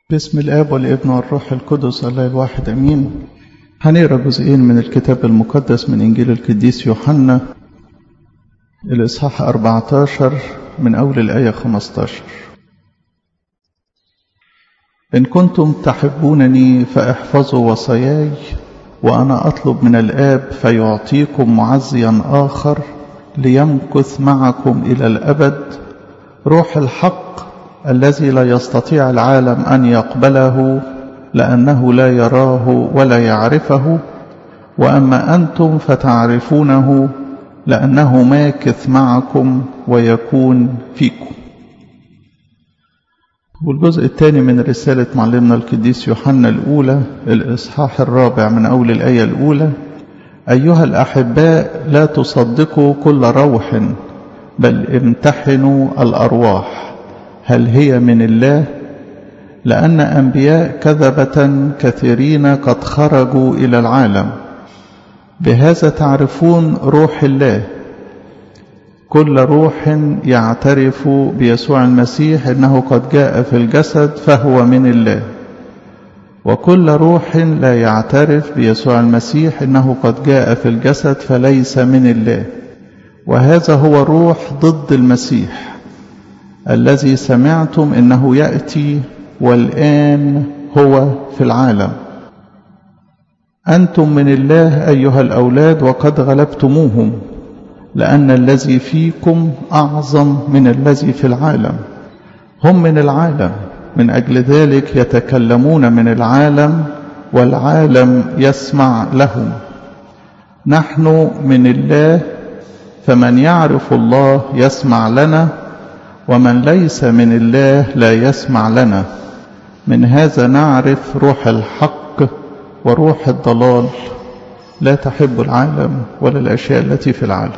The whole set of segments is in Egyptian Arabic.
باسم الآب والابن والروح القدس الله الواحد أمين هنقرا جزئين من الكتاب المقدس من إنجيل القديس يوحنا الإصحاح 14 من أول الآية 15 إن كنتم تحبونني فاحفظوا وصاياي وأنا أطلب من الآب فيعطيكم معزيا آخر ليمكث معكم إلى الأبد روح الحق الذي لا يستطيع العالم أن يقبله لأنه لا يراه ولا يعرفه وأما أنتم فتعرفونه لأنه ماكث معكم ويكون فيكم والجزء الثاني من رسالة معلمنا القديس يوحنا الأولى الإصحاح الرابع من أول الآية الأولى أيها الأحباء لا تصدقوا كل روح بل امتحنوا الأرواح هل هي من الله لأن أنبياء كذبة كثيرين قد خرجوا إلى العالم بهذا تعرفون روح الله كل روح يعترف بيسوع المسيح إنه قد جاء في الجسد فهو من الله وكل روح لا يعترف بيسوع المسيح إنه قد جاء في الجسد فليس من الله وهذا هو روح ضد المسيح الذي سمعتم انه ياتي والان هو في العالم انتم من الله ايها الاولاد وقد غلبتموهم لان الذي فيكم اعظم من الذي في العالم هم من العالم من اجل ذلك يتكلمون من العالم والعالم يسمع لهم نحن من الله فمن يعرف الله يسمع لنا ومن ليس من الله لا يسمع لنا من هذا نعرف روح الحق وروح الضلال لا تحب العالم ولا الأشياء التي في العالم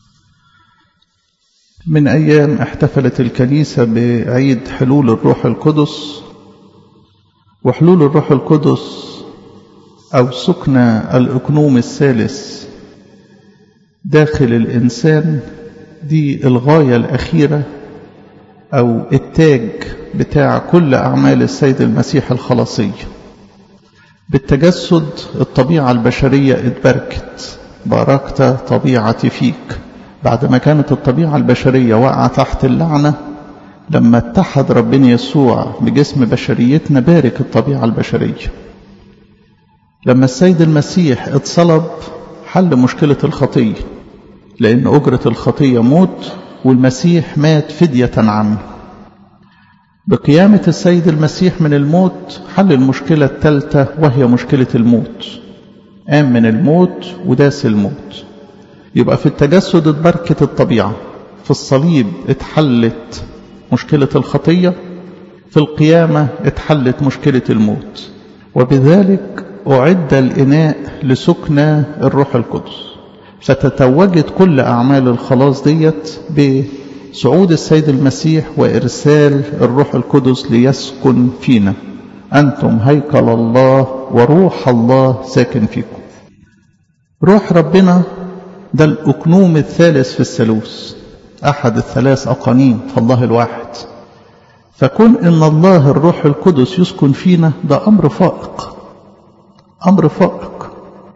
من أيام احتفلت الكنيسة بعيد حلول الروح القدس وحلول الروح القدس أو سكن الأكنوم الثالث داخل الإنسان دي الغاية الأخيرة أو التاج بتاع كل أعمال السيد المسيح الخلاصية بالتجسد الطبيعة البشرية اتبركت باركت طبيعتي فيك بعد ما كانت الطبيعة البشرية واقعة تحت اللعنة لما اتحد ربنا يسوع بجسم بشريتنا بارك الطبيعة البشرية لما السيد المسيح اتصلب حل مشكلة الخطية لأن أجرة الخطية موت والمسيح مات فدية عنه بقيامة السيد المسيح من الموت حل المشكلة الثالثة وهي مشكلة الموت قام من الموت وداس الموت يبقى في التجسد اتبركت الطبيعة في الصليب اتحلت مشكلة الخطية في القيامة اتحلت مشكلة الموت وبذلك أعد الإناء لسكن الروح القدس فتتوجد كل أعمال الخلاص ديت بصعود السيد المسيح وإرسال الروح القدس ليسكن فينا أنتم هيكل الله وروح الله ساكن فيكم روح ربنا ده الأكنوم الثالث في الثالوث أحد الثلاث أقانيم فالله الواحد فكون إن الله الروح القدس يسكن فينا ده أمر فائق أمر فائق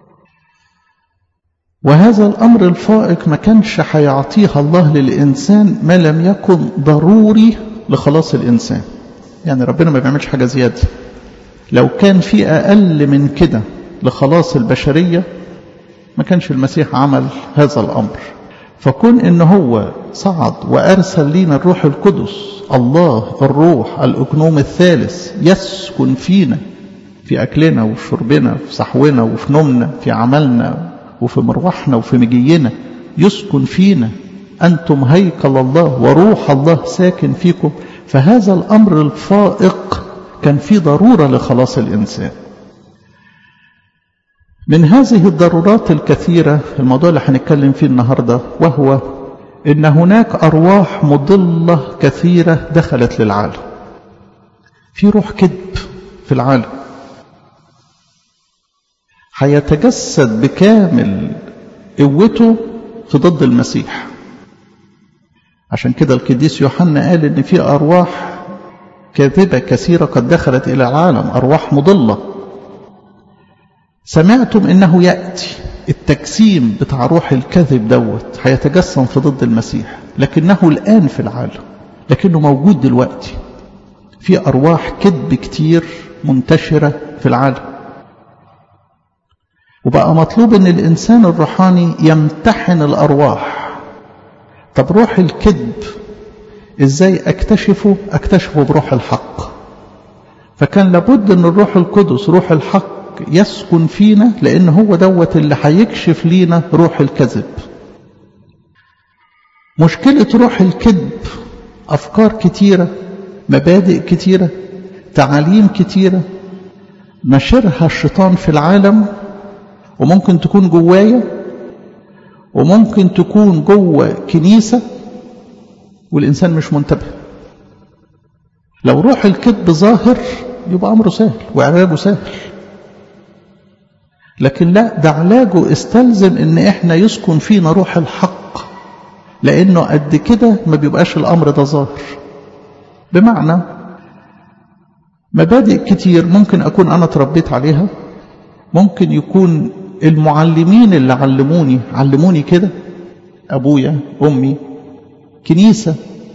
وهذا الأمر الفائق ما كانش هيعطيها الله للإنسان ما لم يكن ضروري لخلاص الإنسان يعني ربنا ما بيعملش حاجة زيادة لو كان في أقل من كده لخلاص البشرية ما كانش المسيح عمل هذا الأمر فكون إن هو صعد وأرسل لنا الروح القدس الله الروح الأكنوم الثالث يسكن فينا في أكلنا وشربنا في صحونا وفي نومنا في عملنا وفي مروحنا وفي مجينا يسكن فينا أنتم هيكل الله وروح الله ساكن فيكم فهذا الأمر الفائق كان في ضرورة لخلاص الإنسان من هذه الضرورات الكثيرة الموضوع اللي هنتكلم فيه النهاردة وهو إن هناك أرواح مضلة كثيرة دخلت للعالم في روح كذب في العالم هيتجسد بكامل قوته في ضد المسيح عشان كده القديس يوحنا قال ان في ارواح كاذبة كثيرة قد دخلت إلى العالم أرواح مضلة سمعتم إنه يأتي التجسيم بتاع روح الكذب دوت هيتجسم في ضد المسيح لكنه الآن في العالم لكنه موجود دلوقتي في أرواح كذب كتير منتشرة في العالم وبقى مطلوب ان الانسان الروحاني يمتحن الارواح طب روح الكذب ازاي اكتشفه اكتشفه بروح الحق فكان لابد ان الروح القدس روح الحق يسكن فينا لان هو دوت اللي هيكشف لينا روح الكذب مشكلة روح الكذب افكار كتيرة مبادئ كتيرة تعاليم كتيرة نشرها الشيطان في العالم وممكن تكون جوايا وممكن تكون جوه كنيسة والإنسان مش منتبه لو روح الكذب ظاهر يبقى أمره سهل وعلاجه سهل لكن لا ده علاجه استلزم ان احنا يسكن فينا روح الحق لانه قد كده ما بيبقاش الامر ده ظاهر بمعنى مبادئ كتير ممكن اكون انا اتربيت عليها ممكن يكون المعلمين اللي علموني علموني كده ابويا امي كنيسه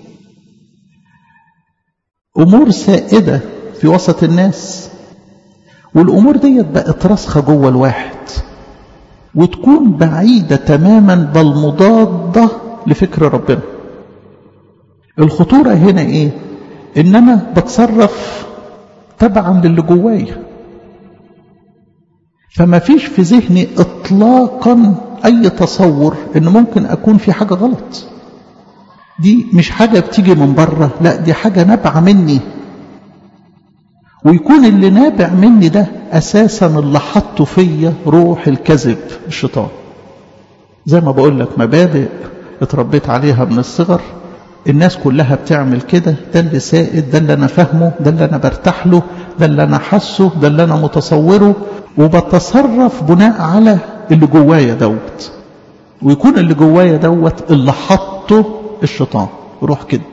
امور سائده في وسط الناس والامور ديت بقت راسخه جوه الواحد وتكون بعيده تماما بل مضاده لفكر ربنا الخطوره هنا ايه ان انا بتصرف تبعا للي جوايا فما فيش في ذهني اطلاقا اي تصور ان ممكن اكون في حاجه غلط دي مش حاجه بتيجي من بره لا دي حاجه نابعه مني ويكون اللي نابع مني ده اساسا اللي حطه فيا روح الكذب الشيطان زي ما بقول لك مبادئ اتربيت عليها من الصغر الناس كلها بتعمل كده ده اللي سائد ده اللي انا فاهمه ده اللي انا برتاح له ده اللي انا حاسه ده اللي انا متصوره وبتصرف بناء على اللي جوايا دوت ويكون اللي جوايا دوت اللي حطه الشيطان روح كذب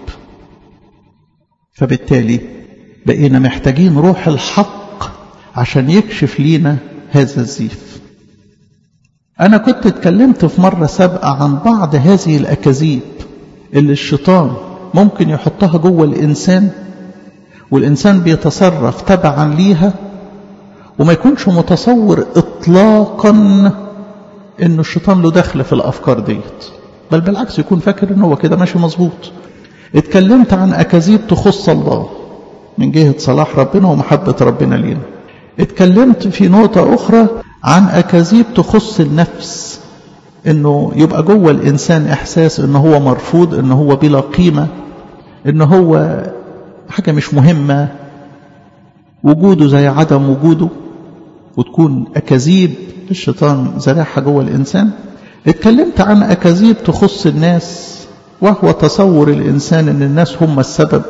فبالتالي بقينا محتاجين روح الحق عشان يكشف لينا هذا الزيف أنا كنت اتكلمت في مرة سابقة عن بعض هذه الأكاذيب اللي الشيطان ممكن يحطها جوه الإنسان والإنسان بيتصرف تبعا ليها وما يكونش متصور إطلاقا إنه الشيطان له دخل في الأفكار ديت بل بالعكس يكون فاكر إن هو كده ماشي مظبوط اتكلمت عن أكاذيب تخص الله من جهة صلاح ربنا ومحبة ربنا لينا اتكلمت في نقطة أخرى عن أكاذيب تخص النفس انه يبقى جوه الانسان احساس ان هو مرفوض ان هو بلا قيمه ان هو حاجه مش مهمه وجوده زي عدم وجوده وتكون اكاذيب الشيطان زرعها جوه الانسان اتكلمت عن اكاذيب تخص الناس وهو تصور الانسان ان الناس هم السبب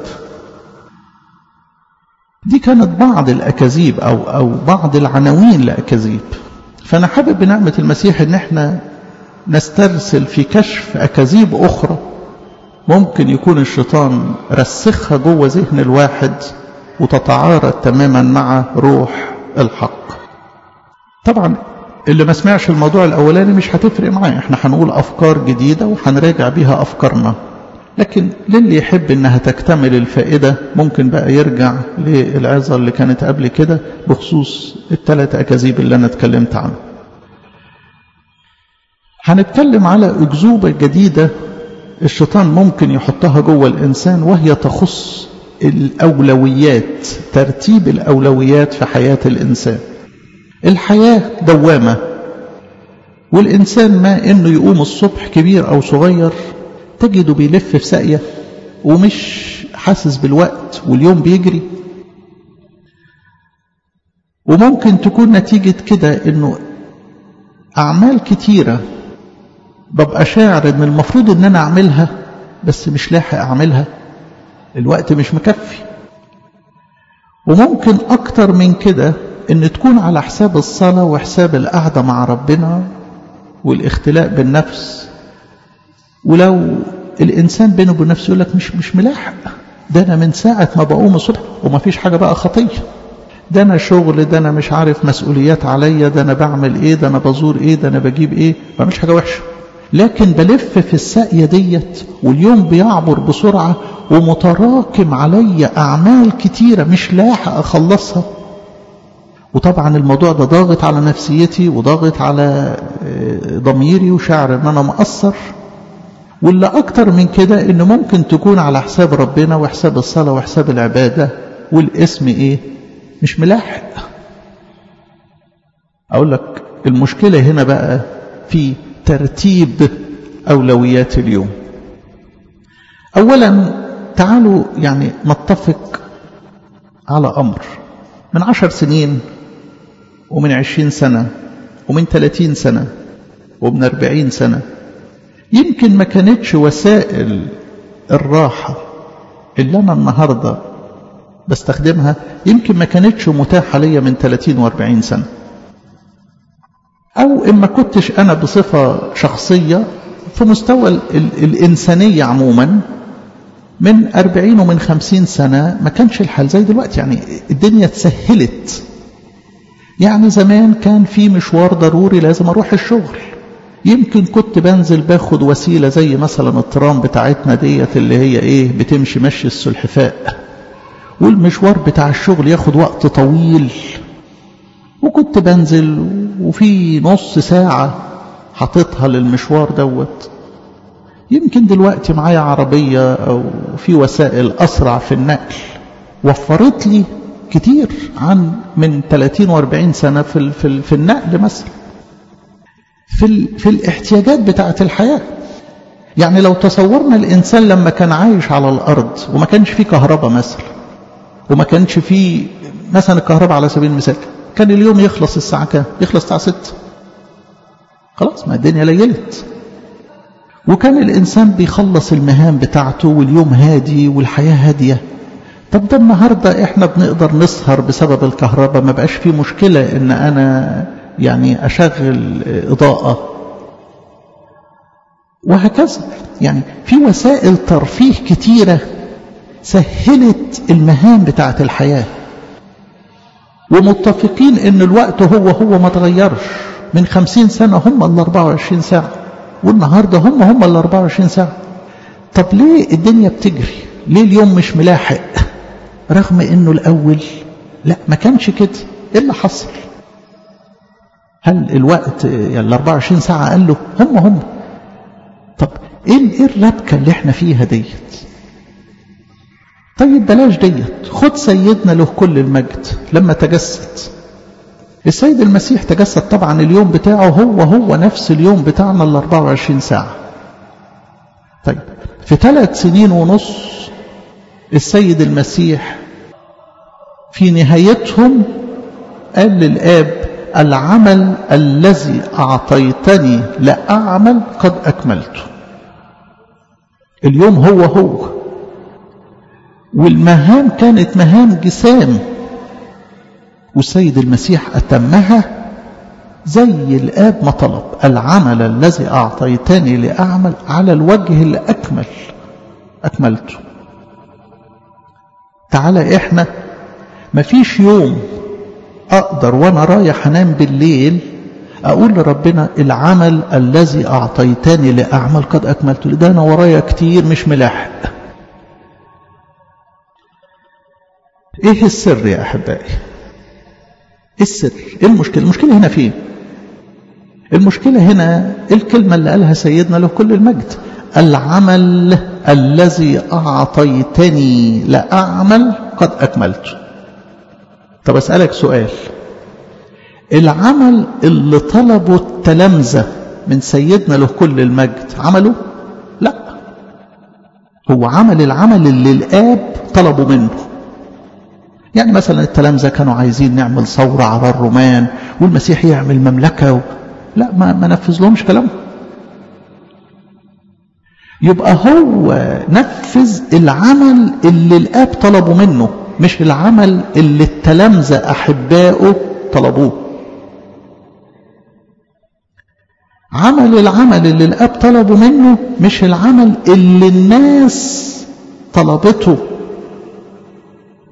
دي كانت بعض الاكاذيب او او بعض العناوين لاكاذيب فانا حابب بنعمه المسيح ان احنا نسترسل في كشف أكاذيب أخرى ممكن يكون الشيطان رسخها جوه ذهن الواحد وتتعارض تماما مع روح الحق طبعا اللي ما سمعش الموضوع الأولاني مش هتفرق معاه احنا هنقول أفكار جديدة وهنراجع بيها أفكارنا لكن للي يحب انها تكتمل الفائدة ممكن بقى يرجع للعظة اللي كانت قبل كده بخصوص الثلاث أكاذيب اللي أنا اتكلمت عنه هنتكلم على أكذوبة جديدة الشيطان ممكن يحطها جوه الإنسان وهي تخص الأولويات ترتيب الأولويات في حياة الإنسان الحياة دوامة والإنسان ما إنه يقوم الصبح كبير أو صغير تجده بيلف في ساقية ومش حاسس بالوقت واليوم بيجري وممكن تكون نتيجة كده إنه أعمال كتيرة ببقى شاعر ان المفروض ان انا اعملها بس مش لاحق اعملها الوقت مش مكفي وممكن اكتر من كده ان تكون على حساب الصلاة وحساب القعدة مع ربنا والاختلاء بالنفس ولو الانسان بينه وبين نفسه يقول لك مش مش ملاحق ده أنا من ساعة ما بقوم الصبح وما فيش حاجة بقى خطية ده أنا شغل ده أنا مش عارف مسؤوليات عليا ده أنا بعمل إيه ده أنا بزور إيه ده أنا بجيب إيه ما مش حاجة وحشة لكن بلف في الساقية ديت واليوم بيعبر بسرعة ومتراكم عليا أعمال كتيرة مش لاحق أخلصها وطبعا الموضوع ده ضاغط على نفسيتي وضاغط على ضميري وشعر ان انا مقصر واللي اكتر من كده انه ممكن تكون على حساب ربنا وحساب الصلاة وحساب العبادة والاسم ايه مش ملاحق اقول لك المشكلة هنا بقى في ترتيب اولويات اليوم اولا تعالوا يعني نتفق على امر من عشر سنين ومن عشرين سنة ومن ثلاثين سنة ومن أربعين سنة يمكن ما كانتش وسائل الراحة اللي أنا النهاردة بستخدمها يمكن ما كانتش متاحة ليا من 30 و40 سنة أو إما كنتش أنا بصفة شخصية في مستوى ال ال الإنسانية عموما من 40 ومن 50 سنة ما كانش الحال زي دلوقتي يعني الدنيا اتسهلت يعني زمان كان في مشوار ضروري لازم أروح الشغل يمكن كنت بنزل باخد وسيلة زي مثلا الترام بتاعتنا ديت اللي هي ايه بتمشي مشي السلحفاء والمشوار بتاع الشغل ياخد وقت طويل وكنت بنزل وفي نص ساعة حطيتها للمشوار دوت يمكن دلوقتي معايا عربية أو في وسائل أسرع في النقل وفرت لي كتير عن من 30 و40 سنة في, في, في النقل مثلا في, في الاحتياجات بتاعة الحياة يعني لو تصورنا الإنسان لما كان عايش على الأرض وما كانش فيه كهرباء مثلا وما كانش فيه مثلا الكهرباء على سبيل المثال كان اليوم يخلص الساعة كام يخلص الساعة 6 خلاص ما الدنيا ليلت وكان الإنسان بيخلص المهام بتاعته واليوم هادي والحياة هادية طب ده النهاردة احنا بنقدر نسهر بسبب الكهرباء ما بقاش في مشكلة ان انا يعني اشغل اضاءة وهكذا يعني في وسائل ترفيه كتيرة سهلت المهام بتاعة الحياة ومتفقين ان الوقت هو هو ما تغيرش من خمسين سنة هم ال 24 ساعة والنهاردة هم هم ال 24 ساعة طب ليه الدنيا بتجري ليه اليوم مش ملاحق رغم انه الاول لا ما كانش كده ايه اللي حصل هل الوقت يعني ال 24 ساعة قال له هم هم طب ايه ايه الربكة اللي احنا فيها ديت طيب بلاش ديت خد سيدنا له كل المجد لما تجسد السيد المسيح تجسد طبعا اليوم بتاعه هو هو نفس اليوم بتاعنا ال 24 ساعة طيب في ثلاث سنين ونص السيد المسيح في نهايتهم قال للآب العمل الذي أعطيتني لأعمل قد أكملته اليوم هو هو والمهام كانت مهام جسام والسيد المسيح أتمها زي الآب ما طلب العمل الذي أعطيتني لأعمل على الوجه الأكمل أكملته تعالى إحنا مفيش يوم أقدر وأنا رايح أنام بالليل أقول لربنا العمل الذي أعطيتني لأعمل قد أكملته ده أنا ورايا كتير مش ملاحق إيه السر يا أحبائي السر إيه المشكلة المشكلة هنا فين المشكلة هنا الكلمة اللي قالها سيدنا له كل المجد العمل الذي أعطيتني لأعمل قد أكملته طب أسألك سؤال العمل اللي طلبه التلامذة من سيدنا له كل المجد عمله لا هو عمل العمل اللي الآب طلبه منه يعني مثلا التلامذة كانوا عايزين نعمل ثورة على الرومان والمسيح يعمل مملكة و... لا ما, ما نفذ لهمش كلامه يبقى هو نفذ العمل اللي الآب طلبه منه مش العمل اللي التلامذة أحبائه طلبوه عمل العمل اللي الآب طلبه منه مش العمل اللي الناس طلبته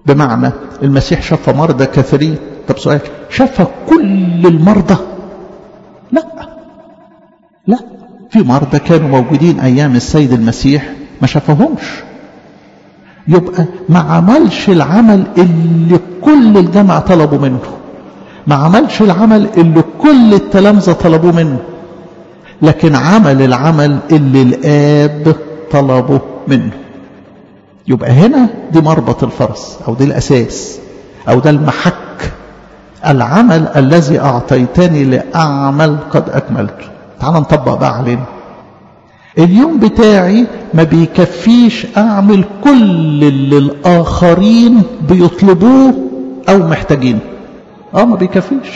بمعنى المسيح شفى مرضى كثيرين طب سؤال شفى كل المرضى لا لا في مرضى كانوا موجودين أيام السيد المسيح ما شفاهمش يبقى ما عملش العمل اللي كل الجامعة طلبوا منه ما عملش العمل اللي كل التلامذة طلبوه منه لكن عمل العمل اللي الآب طلبه منه يبقى هنا دي مربط الفرس أو دي الأساس أو ده المحك العمل الذي أعطيتني لأعمل قد أكملته تعال نطبق بقى علينا اليوم بتاعي ما بيكفيش أعمل كل اللي الآخرين بيطلبوه أو محتاجينه اه ما بيكفيش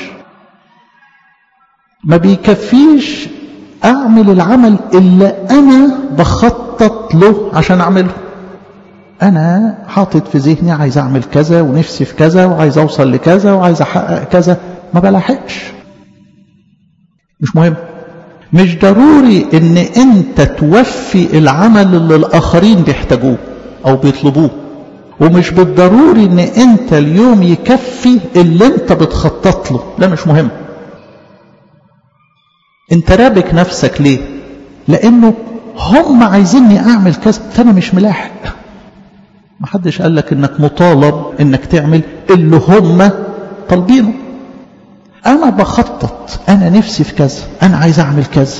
ما بيكفيش اعمل العمل اللي انا بخطط له عشان اعمله انا حاطط في ذهني عايز اعمل كذا ونفسي في كذا وعايز اوصل لكذا وعايز احقق كذا ما بلاحقش مش مهم مش ضروري ان انت توفي العمل اللي الاخرين بيحتاجوه او بيطلبوه ومش بالضروري ان انت اليوم يكفي اللي انت بتخطط له لا مش مهم انت رابك نفسك ليه لانه هم عايزيني اعمل كذا فانا مش ملاحق محدش قال لك انك مطالب انك تعمل اللي هم طالبينه انا بخطط انا نفسي في كذا انا عايز اعمل كذا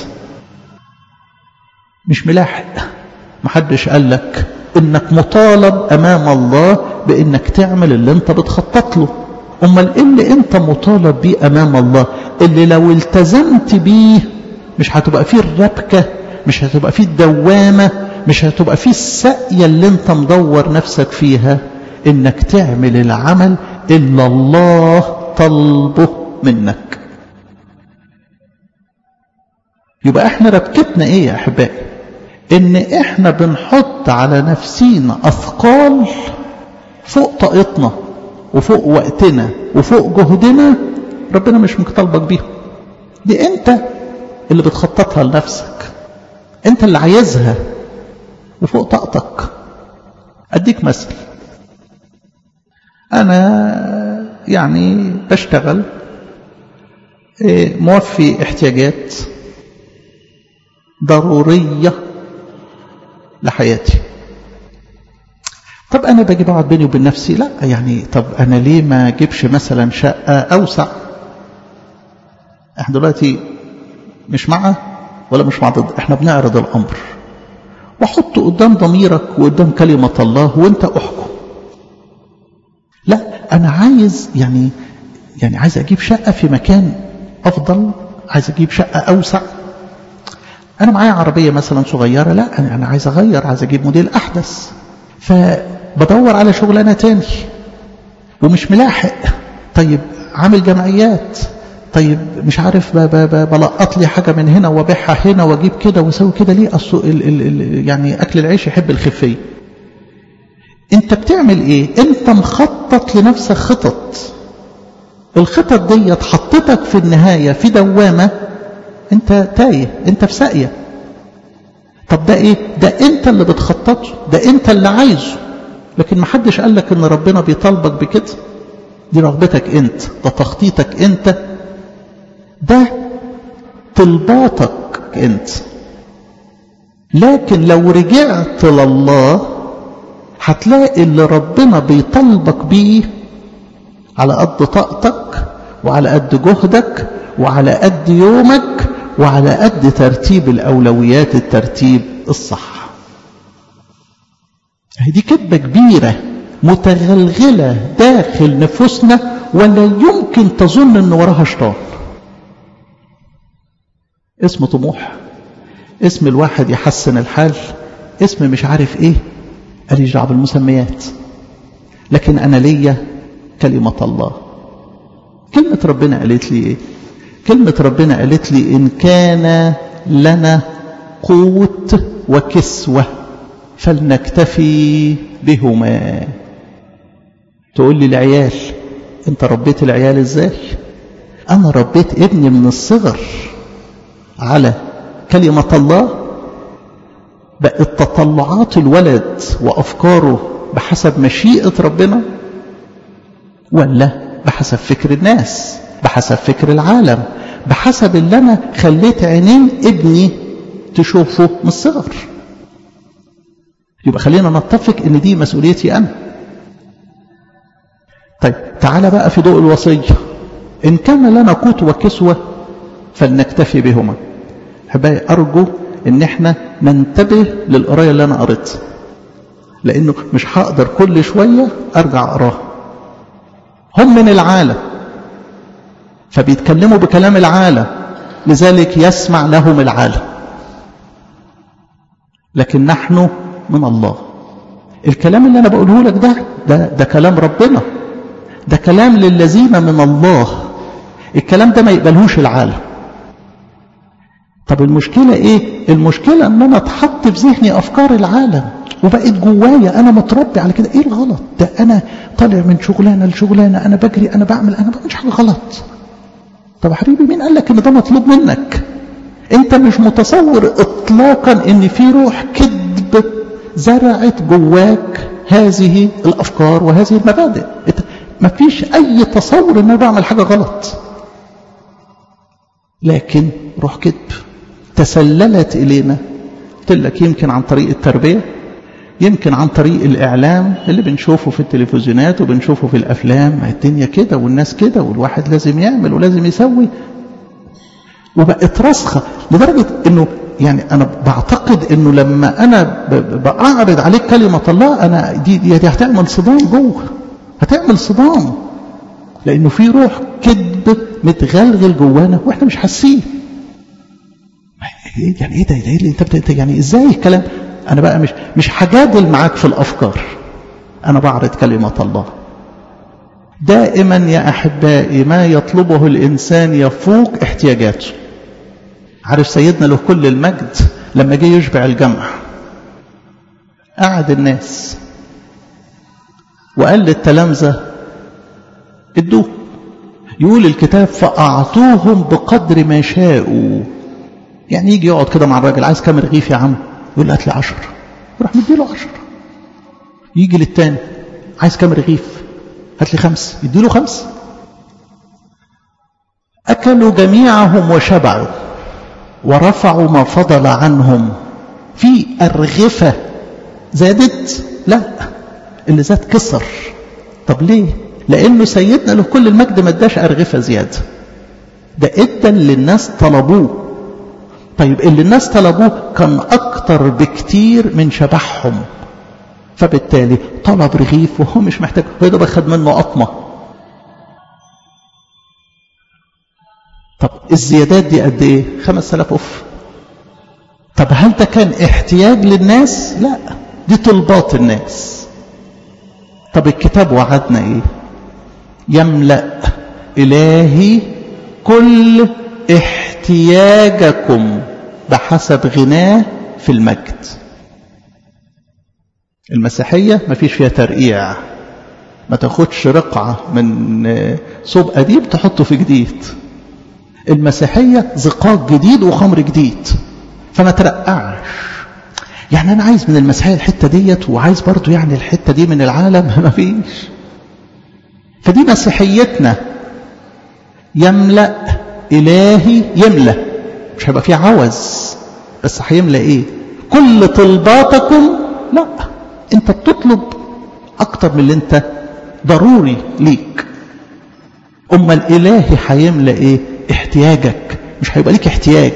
مش ملاحق محدش قال لك انك مطالب امام الله بانك تعمل اللي انت بتخطط له امال ايه اللي انت مطالب بيه امام الله اللي لو التزمت بيه مش هتبقى فيه الربكه مش هتبقى فيه الدوامه مش هتبقى فيه السقيه اللي انت مدور نفسك فيها انك تعمل العمل اللي الله طلبه منك يبقى احنا ربكتنا ايه يا احبائي ان احنا بنحط على نفسينا اثقال فوق طاقتنا وفوق وقتنا وفوق جهدنا ربنا مش مطالبك بيهم دي انت اللي بتخططها لنفسك انت اللي عايزها وفوق طاقتك اديك مثل انا يعني بشتغل موفي احتياجات ضروريه لحياتي طب انا باجي بقعد بيني وبين نفسي لا يعني طب انا ليه ما اجيبش مثلا شقه اوسع احنا دلوقتي مش مع ولا مش مع ضد احنا بنعرض الامر وحط قدام ضميرك وقدام كلمه الله وانت احكم لا انا عايز يعني يعني عايز اجيب شقه في مكان افضل عايز اجيب شقه اوسع انا معايا عربيه مثلا صغيره لا انا انا عايز اغير عايز اجيب موديل احدث فبدور على شغلانه تاني ومش ملاحق طيب عامل جمعيات طيب مش عارف بلقط لي حاجه من هنا وابيعها هنا واجيب كده واسوي كده ليه اصل ال ال ال يعني اكل العيش يحب الخفيه انت بتعمل ايه انت مخطط لنفسك خطط الخطط دي حطتك في النهايه في دوامه انت تايه انت في ساقيه طب ده ايه ده انت اللي بتخططه ده انت اللي عايزه لكن ما حدش قال لك ان ربنا بيطالبك بكده دي رغبتك انت ده تخطيطك انت ده طلباتك انت لكن لو رجعت لله هتلاقي اللي ربنا بيطالبك بيه على قد طاقتك وعلى قد جهدك وعلى قد يومك وعلى قد ترتيب الأولويات الترتيب الصح دي كذبة كبيرة متغلغلة داخل نفوسنا ولا يمكن تظن ان وراها شيطان اسم طموح اسم الواحد يحسن الحال اسم مش عارف ايه قال دعوه بالمسميات لكن انا ليا كلمة الله كلمة ربنا قالت لي ايه كلمة ربنا قالت لي إن كان لنا قوت وكسوة فلنكتفي بهما تقول لي العيال انت ربيت العيال ازاي انا ربيت ابني من الصغر على كلمة الله بقت تطلعات الولد وافكاره بحسب مشيئة ربنا ولا بحسب فكر الناس بحسب فكر العالم بحسب اللي أنا خليت عينين ابني تشوفه من الصغر يبقى خلينا نتفق ان دي مسؤوليتي انا طيب تعالى بقى في ضوء الوصية إن كان لنا قوت وكسوة فلنكتفي بهما حبايبي أرجو إن إحنا ننتبه للقراية اللي أنا قريتها لأنه مش هقدر كل شوية أرجع أقراها هم من العالم فبيتكلموا بكلام العالم لذلك يسمع لهم العالم لكن نحن من الله الكلام اللي أنا بقوله لك ده ده, ده كلام ربنا ده كلام للذين من الله الكلام ده ما يقبلهوش العالم طب المشكلة ايه المشكلة ان انا اتحط في ذهني افكار العالم وبقيت جوايا انا متربي على كده ايه الغلط ده انا طالع من شغلانة لشغلانة انا بجري انا بعمل انا بعملش حاجة غلط طب يا حبيبي مين قال لك ان ده مطلوب منك انت مش متصور اطلاقا ان في روح كذب زرعت جواك هذه الافكار وهذه المبادئ ما فيش اي تصور ان انا بعمل حاجه غلط لكن روح كذب تسللت الينا قلت لك يمكن عن طريق التربيه يمكن عن طريق الاعلام اللي بنشوفه في التلفزيونات وبنشوفه في الافلام الدنيا كده والناس كده والواحد لازم يعمل ولازم يسوي وبقت راسخه لدرجه انه يعني انا بعتقد انه لما انا بعرض عليك كلمه الله انا دي دي, دي هتعمل صدام جوه هتعمل صدام لانه في روح كذب متغلغل جوانا واحنا مش حاسين يعني ايه ده ايه اللي انت بت... يعني ازاي الكلام انا بقى مش مش هجادل معاك في الافكار انا بعرض كلمه الله دائما يا احبائي ما يطلبه الانسان يفوق احتياجاته عارف سيدنا له كل المجد لما جه يشبع الجمع قعد الناس وقال للتلامذة ادوه يقول الكتاب فأعطوهم بقدر ما شاءوا يعني يجي يقعد كده مع الراجل عايز كام رغيف يا عم يقول له هات لي 10 يروح مديله 10 يجي للتاني عايز كام رغيف هات لي خمسة يديله خمسة أكلوا جميعهم وشبعوا ورفعوا ما فضل عنهم في أرغفة زادت لا اللي زاد كسر طب ليه لأنه سيدنا له كل المجد ما اداش أرغفة زيادة ده ادى اللي الناس طلبوه طيب اللي الناس طلبوه كان أكتر بكتير من شبعهم فبالتالي طلب رغيف وهو مش محتاج هو ده خد منه قطمة طب الزيادات دي قد ايه 5000 اف طب هل ده كان احتياج للناس لا دي طلبات الناس طب الكتاب وعدنا ايه يملأ إلهي كل احتياجكم بحسب غناه في المجد المسيحية ما فيش فيها ترقيع ما تاخدش رقعة من صوب قديم تحطه في جديد المسيحية زقاق جديد وخمر جديد فما ترقعش يعني أنا عايز من المسيحية الحتة ديت وعايز برضو يعني الحتة دي من العالم ما فيش فدي مسيحيتنا يملأ إلهي يملأ مش هيبقى فيه عوز بس هيملأ إيه كل طلباتكم لا انت بتطلب اكتر من اللي انت ضروري ليك اما الالهي هيملأ ايه احتياجك مش هيبقى ليك احتياج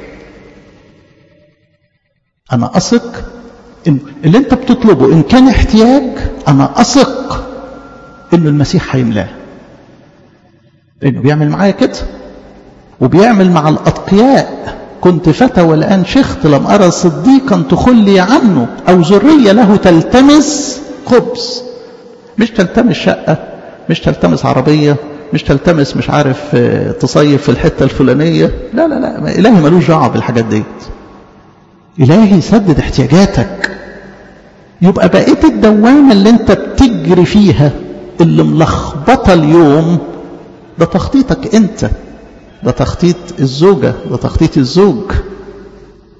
انا اثق ان اللي انت بتطلبه ان كان احتياج انا اثق انه المسيح هيملاه لانه بيعمل معايا كده وبيعمل مع الاتقياء كنت فتى والآن شخت لم أرى صديقا تخلي عنه أو ذرية له تلتمس خبز مش تلتمس شقة مش تلتمس عربية مش تلتمس مش عارف تصيف في الحتة الفلانية لا لا لا إلهي ملوش دعوة بالحاجات ديت إلهي يسدد احتياجاتك يبقى بقيت الدوامة اللي انت بتجري فيها اللي ملخبطة اليوم ده تخطيطك انت ده تخطيط الزوجة ده تخطيط الزوج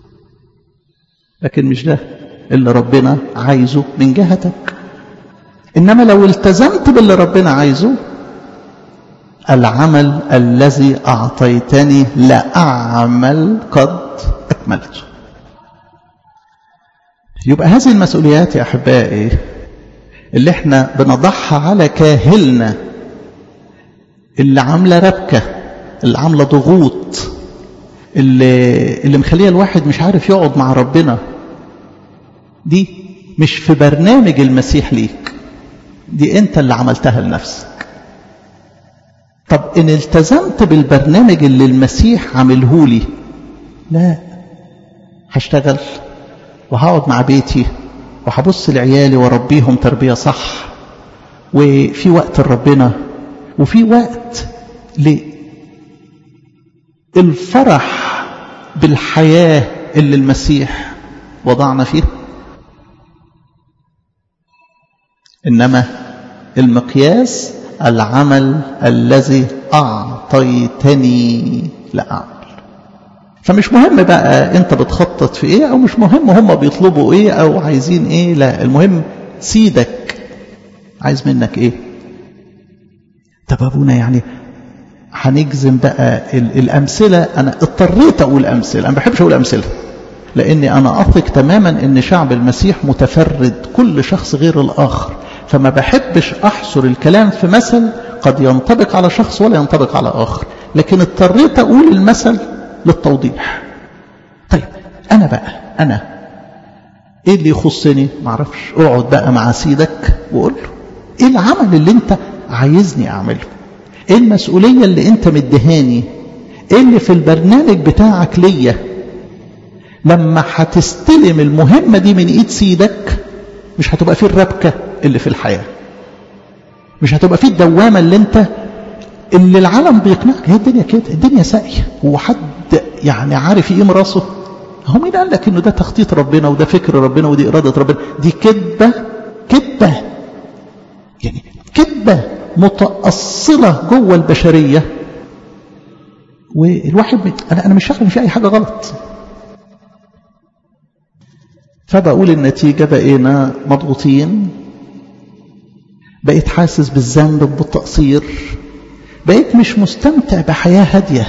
لكن مش ده اللي ربنا عايزه من جهتك إنما لو التزمت باللي ربنا عايزه العمل الذي أعطيتني لأعمل قد أكملته يبقى هذه المسؤوليات يا أحبائي اللي احنا بنضعها على كاهلنا اللي عاملة ربكة اللي عاملة ضغوط اللي, اللي مخليه الواحد مش عارف يقعد مع ربنا دي مش في برنامج المسيح ليك دي انت اللي عملتها لنفسك طب ان التزمت بالبرنامج اللي المسيح عامله لي لا هشتغل وهقعد مع بيتي وهبص لعيالي واربيهم تربيه صح وفي وقت لربنا وفي وقت للفرح بالحياه اللي المسيح وضعنا فيها انما المقياس العمل الذي اعطيتني لاعمل فمش مهم بقى انت بتخطط في ايه او مش مهم هم بيطلبوا ايه او عايزين ايه لا المهم سيدك عايز منك ايه طب ابونا يعني هنجزم بقى الامثله انا اضطريت اقول امثله انا ما بحبش اقول امثله لاني انا اثق تماما ان شعب المسيح متفرد كل شخص غير الاخر فما بحبش احصر الكلام في مثل قد ينطبق على شخص ولا ينطبق على اخر لكن اضطريت اقول المثل للتوضيح طيب انا بقى انا ايه اللي يخصني معرفش اقعد بقى مع سيدك وقول له ايه العمل اللي انت عايزني اعمله ايه المسؤوليه اللي انت مدهاني ايه اللي في البرنامج بتاعك ليا لما هتستلم المهمه دي من ايد سيدك مش هتبقى فيه الربكه اللي في الحياه مش هتبقى فيه الدوامه اللي انت اللي العالم بيقنعك هي الدنيا كده الدنيا ساقيه هو حد يعني عارف يقيم راسه هو مين قال لك انه ده تخطيط ربنا وده فكر ربنا ودي اراده ربنا دي كذبه كذبه يعني كذبه متاصله جوه البشريه والواحد انا انا مش شايف ان في اي حاجه غلط فبقول النتيجه بقينا مضغوطين بقيت حاسس بالذنب بالتقصير بقيت مش مستمتع بحياه هاديه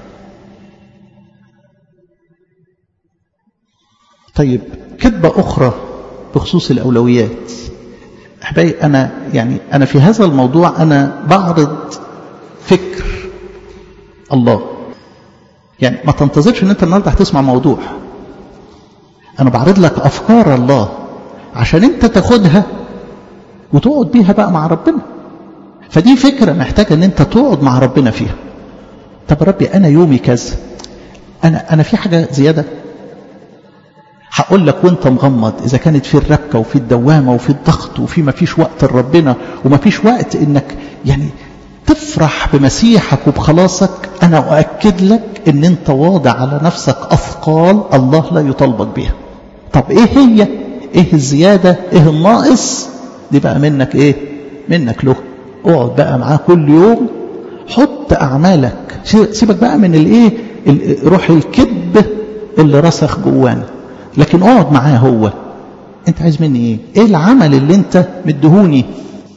طيب كذبة أخرى بخصوص الأولويات أحبائي أنا يعني أنا في هذا الموضوع أنا بعرض فكر الله يعني ما تنتظرش ان انت النهارده هتسمع موضوع انا بعرض لك افكار الله عشان انت تاخدها وتقعد بيها بقى مع ربنا فدي فكره محتاجه ان انت تقعد مع ربنا فيها طب ربي انا يومي كذا انا انا في حاجه زياده هقول لك وانت مغمض اذا كانت في الركه وفي الدوامه وفي الضغط وفي ما فيش وقت لربنا وما فيش وقت انك يعني تفرح بمسيحك وبخلاصك انا اؤكد لك ان انت واضع على نفسك اثقال الله لا يطالبك بها طب ايه هي ايه الزياده ايه الناقص دي بقى منك ايه منك له اقعد بقى معاه كل يوم حط اعمالك سيبك بقى من الايه روح الكذب اللي رسخ جوانا لكن اقعد معاه هو انت عايز مني ايه ايه العمل اللي انت مدهوني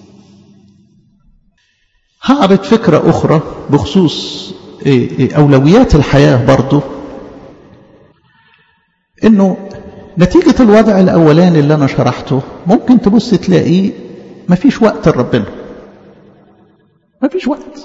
هعرض فكرة أخرى بخصوص أولويات الحياة برضو إنه نتيجة الوضع الأولاني اللي أنا شرحته ممكن تبص تلاقيه مفيش وقت لربنا مفيش وقت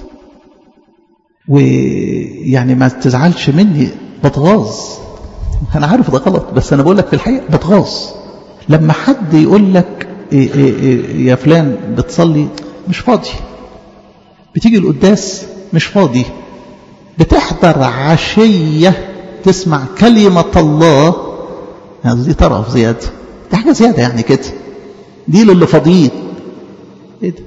ويعني ما تزعلش مني بتغاظ أنا عارف ده غلط بس أنا بقول لك في الحقيقة بتغاظ لما حد يقول لك إيه إيه إيه يا فلان بتصلي مش فاضي بتيجي القداس مش فاضي بتحضر عشية تسمع كلمة الله يعني دي طرف زيادة دي حاجة زيادة يعني كده دي للي فاضيين ايه ده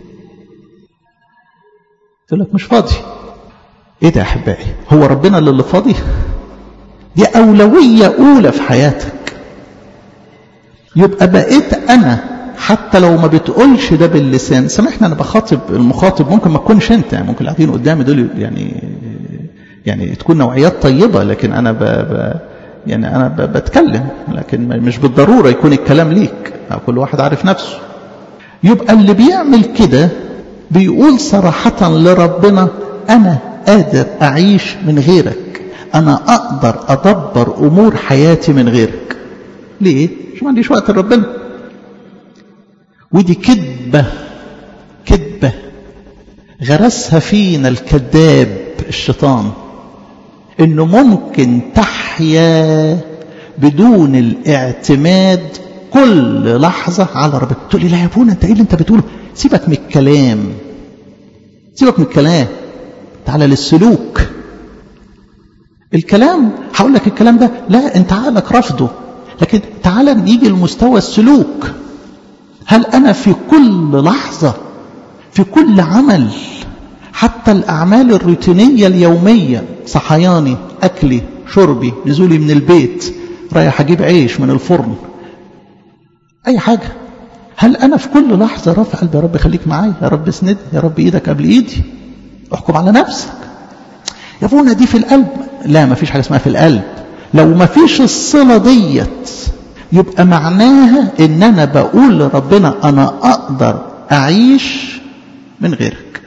تقول لك مش فاضي ايه ده يا احبائي هو ربنا اللي فاضي دي أولوية أولى في حياتك يبقى بقيت أنا حتى لو ما بتقولش ده باللسان سامحني انا بخاطب المخاطب ممكن ما تكونش انت يعني ممكن اللي قاعدين قدامي دول يعني يعني تكون نوعيات طيبه لكن انا ب ب يعني انا ب بتكلم لكن مش بالضروره يكون الكلام ليك كل واحد عارف نفسه يبقى اللي بيعمل كده بيقول صراحة لربنا أنا قادر أعيش من غيرك أنا أقدر أدبر أمور حياتي من غيرك ليه؟ مش ما عنديش وقت لربنا ودي كذبة كذبة غرسها فينا الكذاب الشيطان انه ممكن تحيا بدون الاعتماد كل لحظة على ربنا تقول لي لا يا ابونا انت ايه اللي انت بتقوله سيبك من الكلام سيبك من الكلام تعالى للسلوك الكلام هقول لك الكلام ده لا انت عقلك رفضه لكن تعالى نيجي لمستوى السلوك هل انا في كل لحظة في كل عمل حتى الأعمال الروتينية اليومية صحياني أكلي شربي نزولي من البيت رايح أجيب عيش من الفرن أي حاجة هل أنا في كل لحظة رافع قلبي يا رب خليك معايا يا رب اسند يا رب إيدك قبل إيدي احكم على نفسك يا ابونا دي في القلب لا ما فيش حاجة اسمها في القلب لو ما فيش الصلة ديت يبقى معناها ان انا بقول لربنا انا اقدر اعيش من غيرك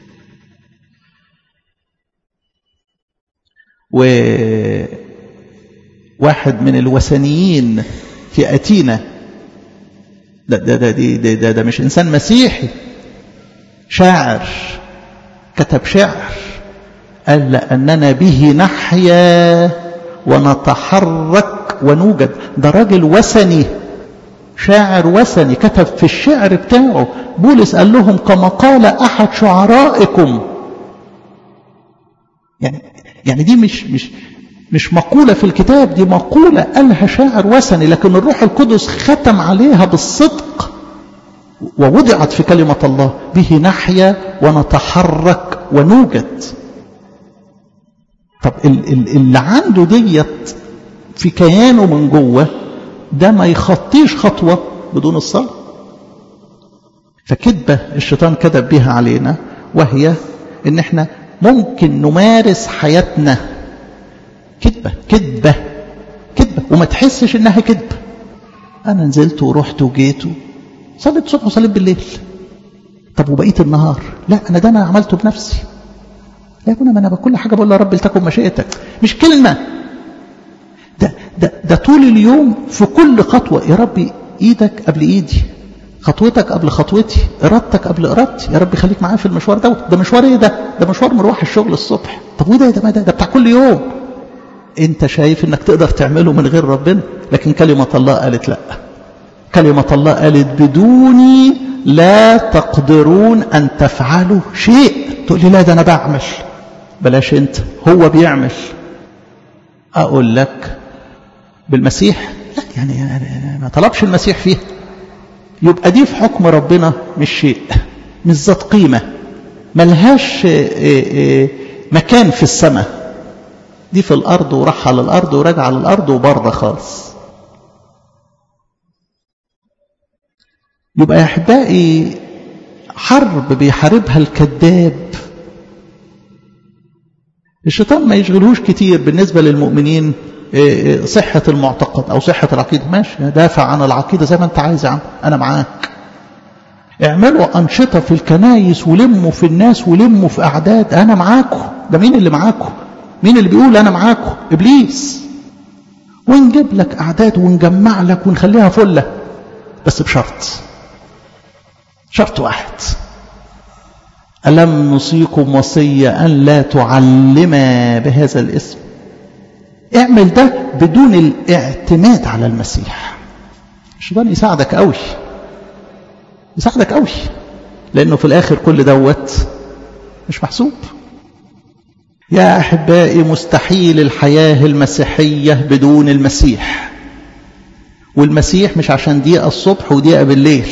وواحد من الوثنيين في أتينا ده ده ده, ده, ده, ده مش إنسان مسيحي شاعر كتب شعر قال لأننا به نحيا ونتحرك ونوجد ده راجل وثني شاعر وثني كتب في الشعر بتاعه بولس قال لهم كما قال أحد شعرائكم يعني يعني دي مش مش مش مقولة في الكتاب دي مقولة قالها شاعر وثني لكن الروح القدس ختم عليها بالصدق ووضعت في كلمة الله به نحيا ونتحرك ونوجد طب اللي عنده ديت في كيانه من جوه ده ما يخطيش خطوة بدون الصلاة فكذبة الشيطان كذب بها علينا وهي ان احنا ممكن نمارس حياتنا كذبة كذبة كذبة وما تحسش انها كذبة انا نزلت ورحت وجيت صليت الصبح وصليت بالليل طب وبقيت النهار لا انا ده انا عملته بنفسي لا يكون ما انا بكل حاجه بقول يا رب لتكن مشيئتك مش كلمه ده ده ده طول اليوم في كل خطوه يا رب ايدك قبل ايدي خطوتك قبل خطوتي ارادتك قبل ارادتي يا رب خليك معايا في المشوار دوت ده مشوار ايه ده ده مشوار مروح الشغل الصبح طب وده ده ده, ده بتاع كل يوم انت شايف انك تقدر تعمله من غير ربنا لكن كلمه الله قالت لا كلمه الله قالت بدوني لا تقدرون ان تفعلوا شيء تقول لي لا ده انا بعمل بلاش انت هو بيعمل اقول لك بالمسيح لا يعني ما طلبش المسيح فيها يبقى دي في حكم ربنا مش شيء مش ذات قيمة ملهاش مكان في السماء دي في الأرض وراح على الأرض ورجع على الأرض وبره خالص يبقى يا أحبائي حرب بيحاربها الكذاب الشيطان ما يشغلهوش كتير بالنسبة للمؤمنين صحة المعتقد أو صحة العقيدة ماشي دافع عن العقيدة زي ما أنت عايز يا عم أنا معاك اعملوا أنشطة في الكنايس ولموا في الناس ولموا في أعداد أنا معاكم ده مين اللي معاكم مين اللي بيقول أنا معاكم إبليس ونجيب لك أعداد ونجمع لك ونخليها فلة بس بشرط شرط واحد ألم نصيكم وصية أن لا تعلما بهذا الاسم اعمل ده بدون الاعتماد على المسيح الشيطان يساعدك قوي يساعدك قوي لأنه في الآخر كل دوت مش محسوب يا أحبائي مستحيل الحياة المسيحية بدون المسيح والمسيح مش عشان دقيقة الصبح ودقيقة بالليل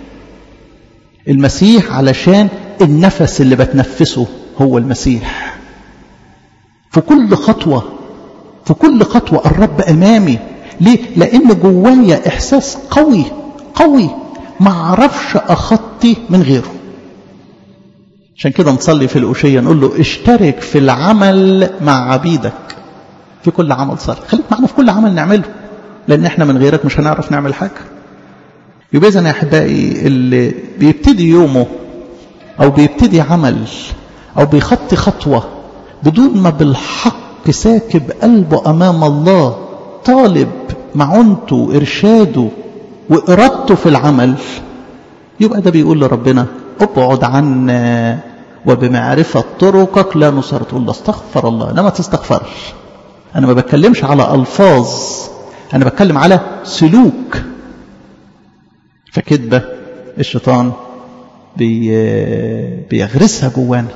المسيح علشان النفس اللي بتنفسه هو المسيح في كل خطوة في كل خطوة الرب أمامي ليه؟ لأن جوايا إحساس قوي قوي ما أعرفش أخطي من غيره عشان كده نصلي في الأشية نقول له اشترك في العمل مع عبيدك في كل عمل صالح خليك معنا في كل عمل نعمله لأن احنا من غيرك مش هنعرف نعمل حاجة يبقى إذن يا أحبائي اللي بيبتدي يومه أو بيبتدي عمل أو بيخطي خطوة بدون ما بالحق ساكب قلبه أمام الله طالب معونته إرشاده وإرادته في العمل يبقى ده بيقول لربنا ابعد عنا وبمعرفة طرقك لا نصر تقول له استغفر الله لا ما تستغفرش أنا ما بتكلمش على ألفاظ أنا بتكلم على سلوك فكذبة الشيطان بي بيغرسها جوانا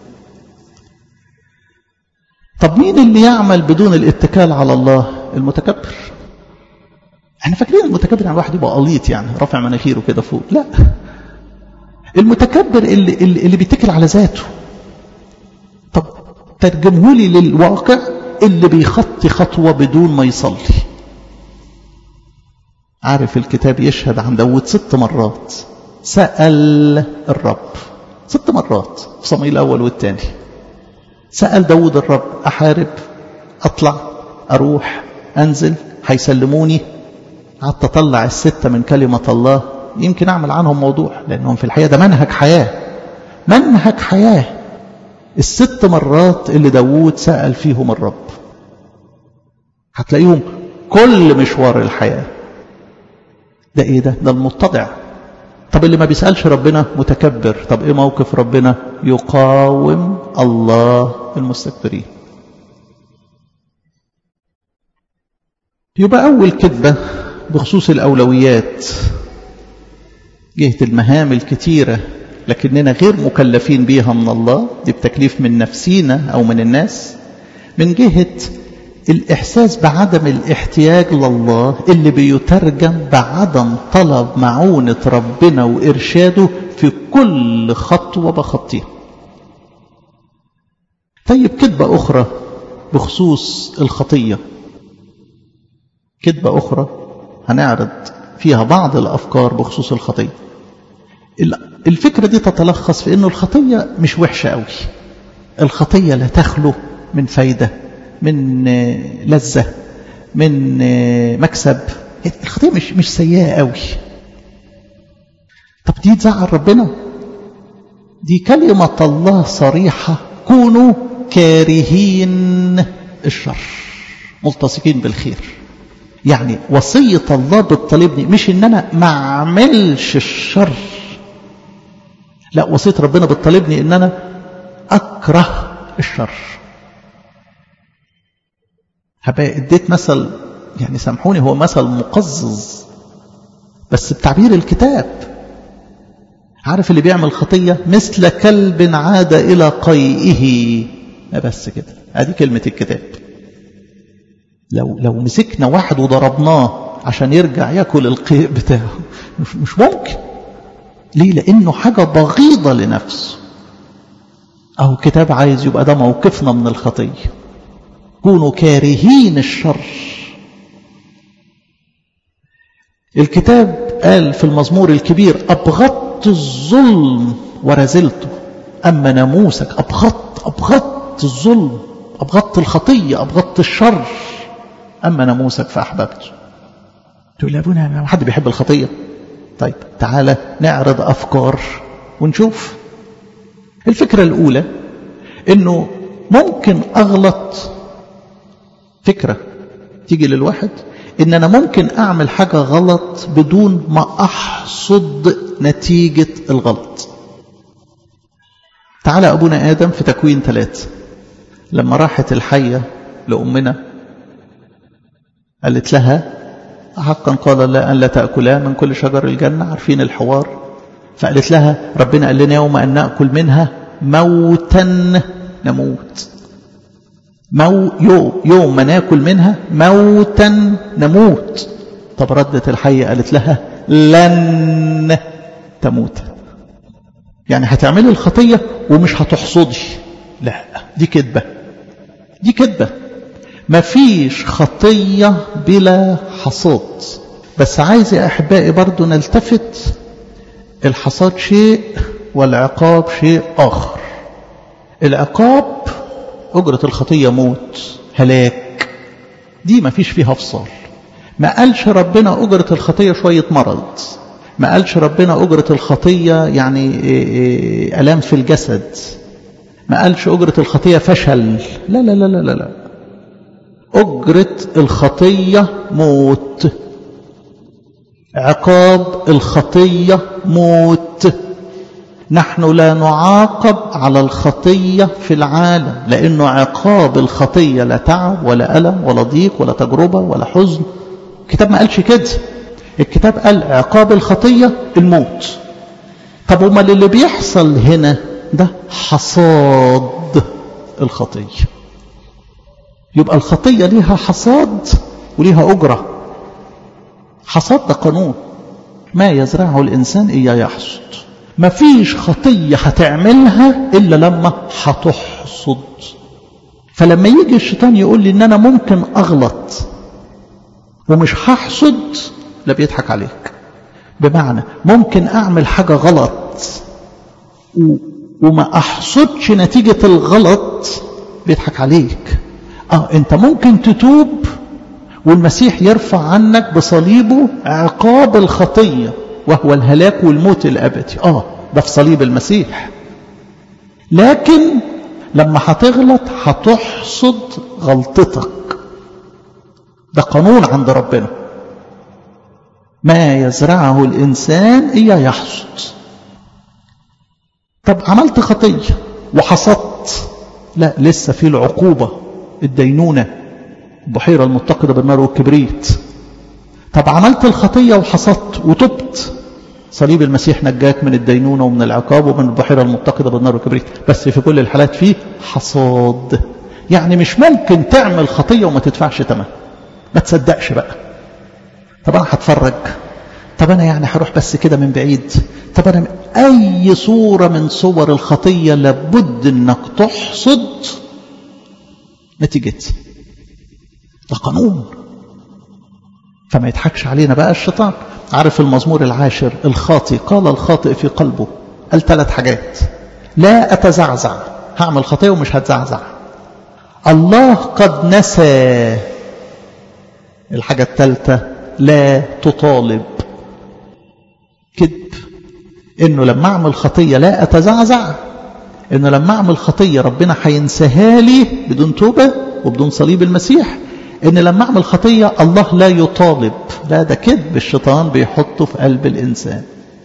طب مين اللي يعمل بدون الاتكال على الله المتكبر احنا فاكرين المتكبر يعني واحد يبقى قليط يعني رافع مناخيره كده فوق لا المتكبر اللي, اللي, اللي بيتكل على ذاته طب ترجمه لي للواقع اللي بيخطي خطوة بدون ما يصلي عارف الكتاب يشهد عن داود ست مرات سأل الرب ست مرات في صموئيل الأول والثاني سأل داود الرب أحارب أطلع أروح أنزل هيسلموني قعدت أطلع الستة من كلمة الله يمكن أعمل عنهم موضوع لأنهم في الحقيقة ده منهج حياة منهج حياة الست مرات اللي داود سأل فيهم الرب هتلاقيهم كل مشوار الحياة ده ايه ده ده المتضع طب اللي ما بيسألش ربنا متكبر طب ايه موقف ربنا يقاوم الله المستكبرين يبقى أول كذبة بخصوص الأولويات جهة المهام الكتيرة لكننا غير مكلفين بيها من الله دي بتكليف من نفسينا أو من الناس من جهة الإحساس بعدم الاحتياج لله اللي بيترجم بعدم طلب معونة ربنا وإرشاده في كل خطوة بخطيها طيب كذبة أخرى بخصوص الخطية كذبة أخرى هنعرض فيها بعض الأفكار بخصوص الخطية الفكرة دي تتلخص في أنه الخطية مش وحشة قوي الخطية لا تخلو من فايدة من لذة من مكسب الخطية مش مش سيئة قوي طب دي تزعل ربنا دي كلمة الله صريحة كونوا كارهين الشر ملتصقين بالخير يعني وصية الله بتطالبني مش ان انا ما اعملش الشر لا وصية ربنا بتطالبني ان انا اكره الشر هبقى اديت مثل يعني سامحوني هو مثل مقزز بس بتعبير الكتاب عارف اللي بيعمل خطية مثل كلب عاد إلى قيئه بس كده ادي كلمة الكتاب لو لو مسكنا واحد وضربناه عشان يرجع ياكل القيء بتاعه مش, مش ممكن ليه لانه حاجه بغيضه لنفسه اهو الكتاب عايز يبقى ده موقفنا من الخطيه كونوا كارهين الشر الكتاب قال في المزمور الكبير ابغضت الظلم ورزلته اما ناموسك ابغضت ابغضت الظلم ابغضت الخطيه ابغضت الشر أما ناموسك فأحببته تقول لي أبونا ما حد بيحب الخطية طيب تعالى نعرض أفكار ونشوف الفكرة الأولى أنه ممكن أغلط فكرة تيجي للواحد ان انا ممكن اعمل حاجة غلط بدون ما احصد نتيجة الغلط تعالى ابونا ادم في تكوين ثلاثة لما راحت الحية لأمنا قالت لها حقا قال لا أن لا تأكلا من كل شجر الجنة عارفين الحوار فقالت لها ربنا قال لنا يوم أن نأكل منها موتا نموت مو يوم, يوم ما ناكل منها موتا نموت طب ردت الحية قالت لها لن تموت يعني هتعملي الخطية ومش هتحصدي لا دي كذبة دي كذبة مفيش خطية بلا حصاد بس عايز يا أحبائي برضو نلتفت الحصاد شيء والعقاب شيء آخر العقاب أجرة الخطية موت هلاك دي مفيش فيها فصال ما قالش ربنا أجرة الخطية شوية مرض ما قالش ربنا أجرة الخطية يعني ألام في الجسد ما قالش أجرة الخطية فشل لا لا لا لا لا, لا. أجرة الخطية موت عقاب الخطية موت نحن لا نعاقب على الخطية في العالم لأنه عقاب الخطية لا تعب ولا ألم ولا ضيق ولا تجربة ولا حزن الكتاب ما قالش كده الكتاب قال عقاب الخطية الموت طب امال اللي بيحصل هنا ده حصاد الخطية يبقى الخطية ليها حصاد وليها أجرة حصاد ده قانون ما يزرعه الإنسان إياه يحصد ما فيش خطية هتعملها إلا لما هتحصد فلما يجي الشيطان يقول لي إن أنا ممكن أغلط ومش هحصد لا بيضحك عليك بمعنى ممكن أعمل حاجة غلط و... وما أحصدش نتيجة الغلط بيضحك عليك آه أنت ممكن تتوب والمسيح يرفع عنك بصليبه عقاب الخطية وهو الهلاك والموت الأبدي آه ده في صليب المسيح لكن لما هتغلط هتحصد غلطتك ده قانون عند ربنا ما يزرعه الإنسان إياه يحصد طب عملت خطية وحصدت لا لسه في العقوبة الدينونة البحيرة المتقدة بالنار والكبريت طب عملت الخطية وحصدت وتبت صليب المسيح نجاك من الدينونة ومن العقاب ومن البحيرة المتقدة بالنار والكبريت بس في كل الحالات فيه حصاد يعني مش ممكن تعمل خطية وما تدفعش تمن ما تصدقش بقى طب انا هتفرج طب انا يعني هروح بس كده من بعيد طب انا اي صورة من صور الخطية لابد انك تحصد نتيجتها ده قانون فما يضحكش علينا بقى الشيطان عارف المزمور العاشر الخاطئ قال الخاطئ في قلبه قال ثلاث حاجات لا أتزعزع هعمل خطية ومش هتزعزع الله قد نسى الحاجة الثالثة لا تطالب كذب انه لما اعمل خطية لا اتزعزع انه لما اعمل خطية ربنا هينساها لي بدون توبة وبدون صليب المسيح ان لما اعمل خطية الله لا يطالب لا ده كذب الشيطان بيحطه في قلب الانسان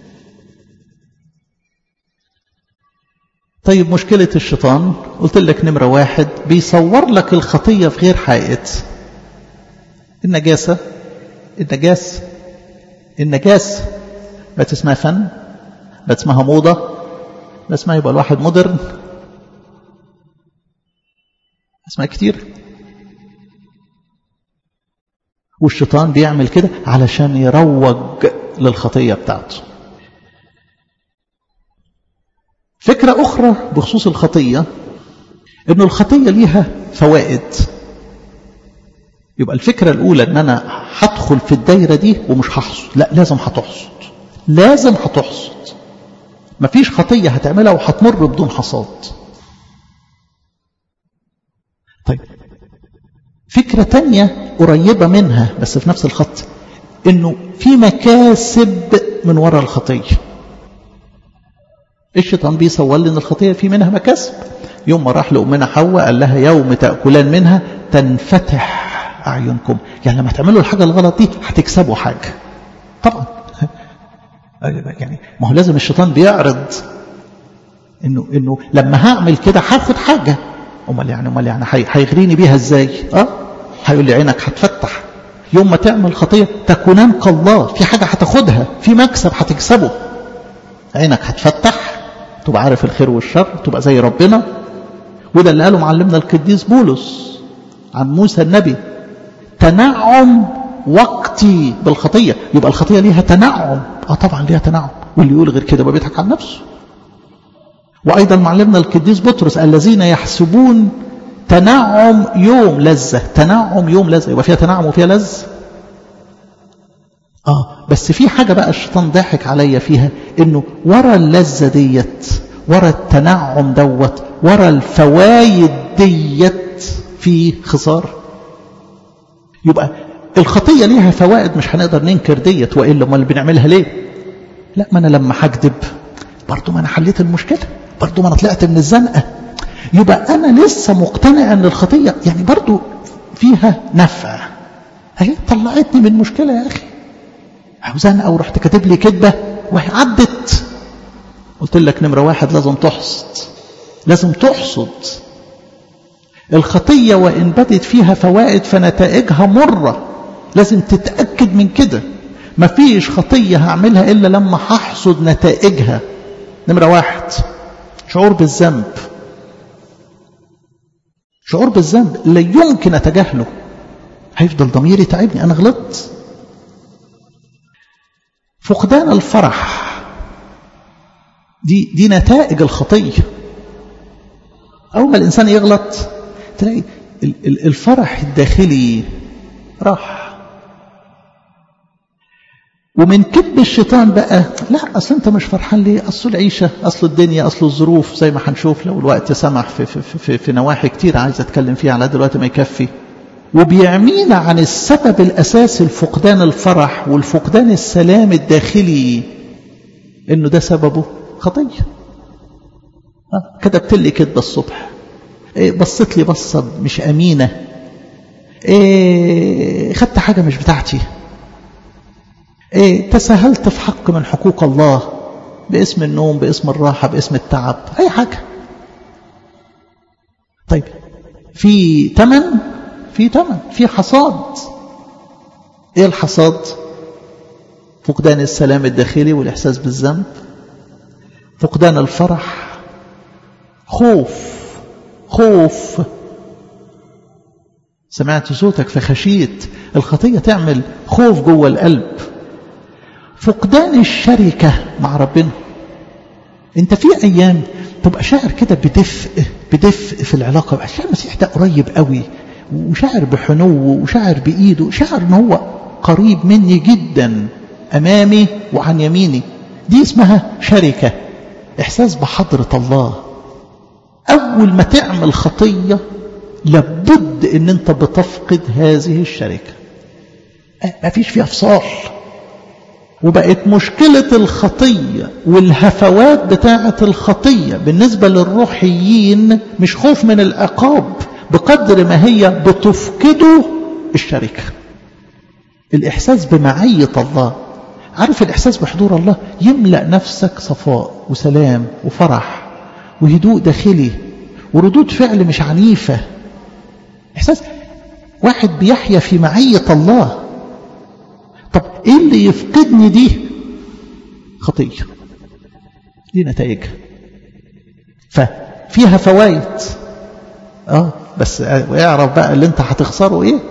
طيب مشكلة الشيطان قلت لك نمرة واحد بيصور لك الخطية في غير حقيقتها النجاسة النجاس النجاس بقت اسمها فن بقت اسمها موضة بقت اسمها يبقى الواحد مودرن اسمها كتير والشيطان بيعمل كده علشان يروج للخطية بتاعته فكرة أخرى بخصوص الخطية أنه الخطية ليها فوائد يبقى الفكرة الأولى أن أنا هدخل في الدايرة دي ومش هحصد لا لازم هتحصد لازم هتحصد مفيش خطية هتعملها وهتمر بدون حصاد طيب فكرة تانية قريبة منها بس في نفس الخط انه في مكاسب من وراء الخطية الشيطان بيصور لي ان الخطية في منها مكاسب يوم ما راح لأمنا حواء قال لها يوم تأكلان منها تنفتح أعينكم يعني لما تعملوا الحاجة الغلط دي هتكسبوا حاجة طبعا يعني ما هو لازم الشيطان بيعرض انه انه لما هعمل كده هاخد حاجه امال يعني امال يعني هيغريني بيها ازاي اه هيقول لي عينك هتفتح يوم ما تعمل خطيه تكونان كالله في حاجه هتاخدها في مكسب هتكسبه عينك هتفتح تبقى عارف الخير والشر تبقى زي ربنا وده اللي قاله معلمنا القديس بولس عن موسى النبي تنعم وقتي بالخطية يبقى الخطية ليها تنعم اه طبعا ليها تنعم واللي يقول غير كده بيضحك عن نفسه وأيضا معلمنا القديس بطرس الذين يحسبون تنعم يوم لذة تنعم يوم لذة يبقى فيها تنعم وفيها لذة اه بس في حاجة بقى الشيطان ضاحك عليا فيها انه ورا اللذة ديت ورا التنعم دوت ورا الفوايد ديت في خسارة يبقى الخطية ليها فوائد مش هنقدر ننكر ديت وإلا ما اللي بنعملها ليه لا ما انا لما هكذب برضه ما انا حليت المشكله برضه ما انا طلعت من الزنقه يبقى انا لسه مقتنع ان الخطيه يعني برضه فيها نفع اهي طلعتني من مشكله يا اخي او زنقه ورحت كاتب لي كذبه وهي عدت قلت لك نمره واحد لازم تحصد لازم تحصد الخطيه وان بدت فيها فوائد فنتائجها مره لازم تتاكد من كده مفيش خطيه هعملها الا لما هحصد نتائجها نمره واحد شعور بالذنب شعور بالذنب لا يمكن اتجاهله هيفضل ضميري تعبني انا غلطت فقدان الفرح دي دي نتائج الخطيه اول ما الانسان يغلط تلاقي الفرح الداخلي راح ومن كذب الشيطان بقى لا اصل انت مش فرحان ليه اصل العيشه اصل الدنيا اصل الظروف زي ما هنشوف لو الوقت سمح في, في, في, في نواحي كتير عايز اتكلم فيها على دلوقتي ما يكفي وبيعمينا عن السبب الاساسي لفقدان الفرح والفقدان السلام الداخلي انه ده سببه خطيه كتبت لي كده الصبح إيه بصيت لي بصه مش امينه إيه خدت حاجه مش بتاعتي إيه تساهلت في حق من حقوق الله باسم النوم باسم الراحة باسم التعب أي حاجة طيب في تمن في تمن في حصاد ايه الحصاد فقدان السلام الداخلي والإحساس بالذنب فقدان الفرح خوف خوف سمعت صوتك فخشيت الخطية تعمل خوف جوه القلب فقدان الشركة مع ربنا انت في ايام تبقى شاعر كده بدفء بدفء في العلاقة شاعر المسيح ده قريب قوي وشاعر بحنوه وشاعر بإيده شاعر ان هو قريب مني جدا امامي وعن يميني دي اسمها شركة احساس بحضرة الله اول ما تعمل خطية لابد ان انت بتفقد هذه الشركة ما فيش فيها فصال وبقت مشكلة الخطية والهفوات بتاعة الخطية بالنسبة للروحيين مش خوف من العقاب بقدر ما هي بتفقده الشركة الإحساس بمعية الله عارف الإحساس بحضور الله يملأ نفسك صفاء وسلام وفرح وهدوء داخلي وردود فعل مش عنيفة إحساس واحد بيحيا في معية الله طب ايه اللي يفقدني دي خطية دي نتائجها ففيها فوائد اه بس اعرف بقى اللي انت هتخسره ايه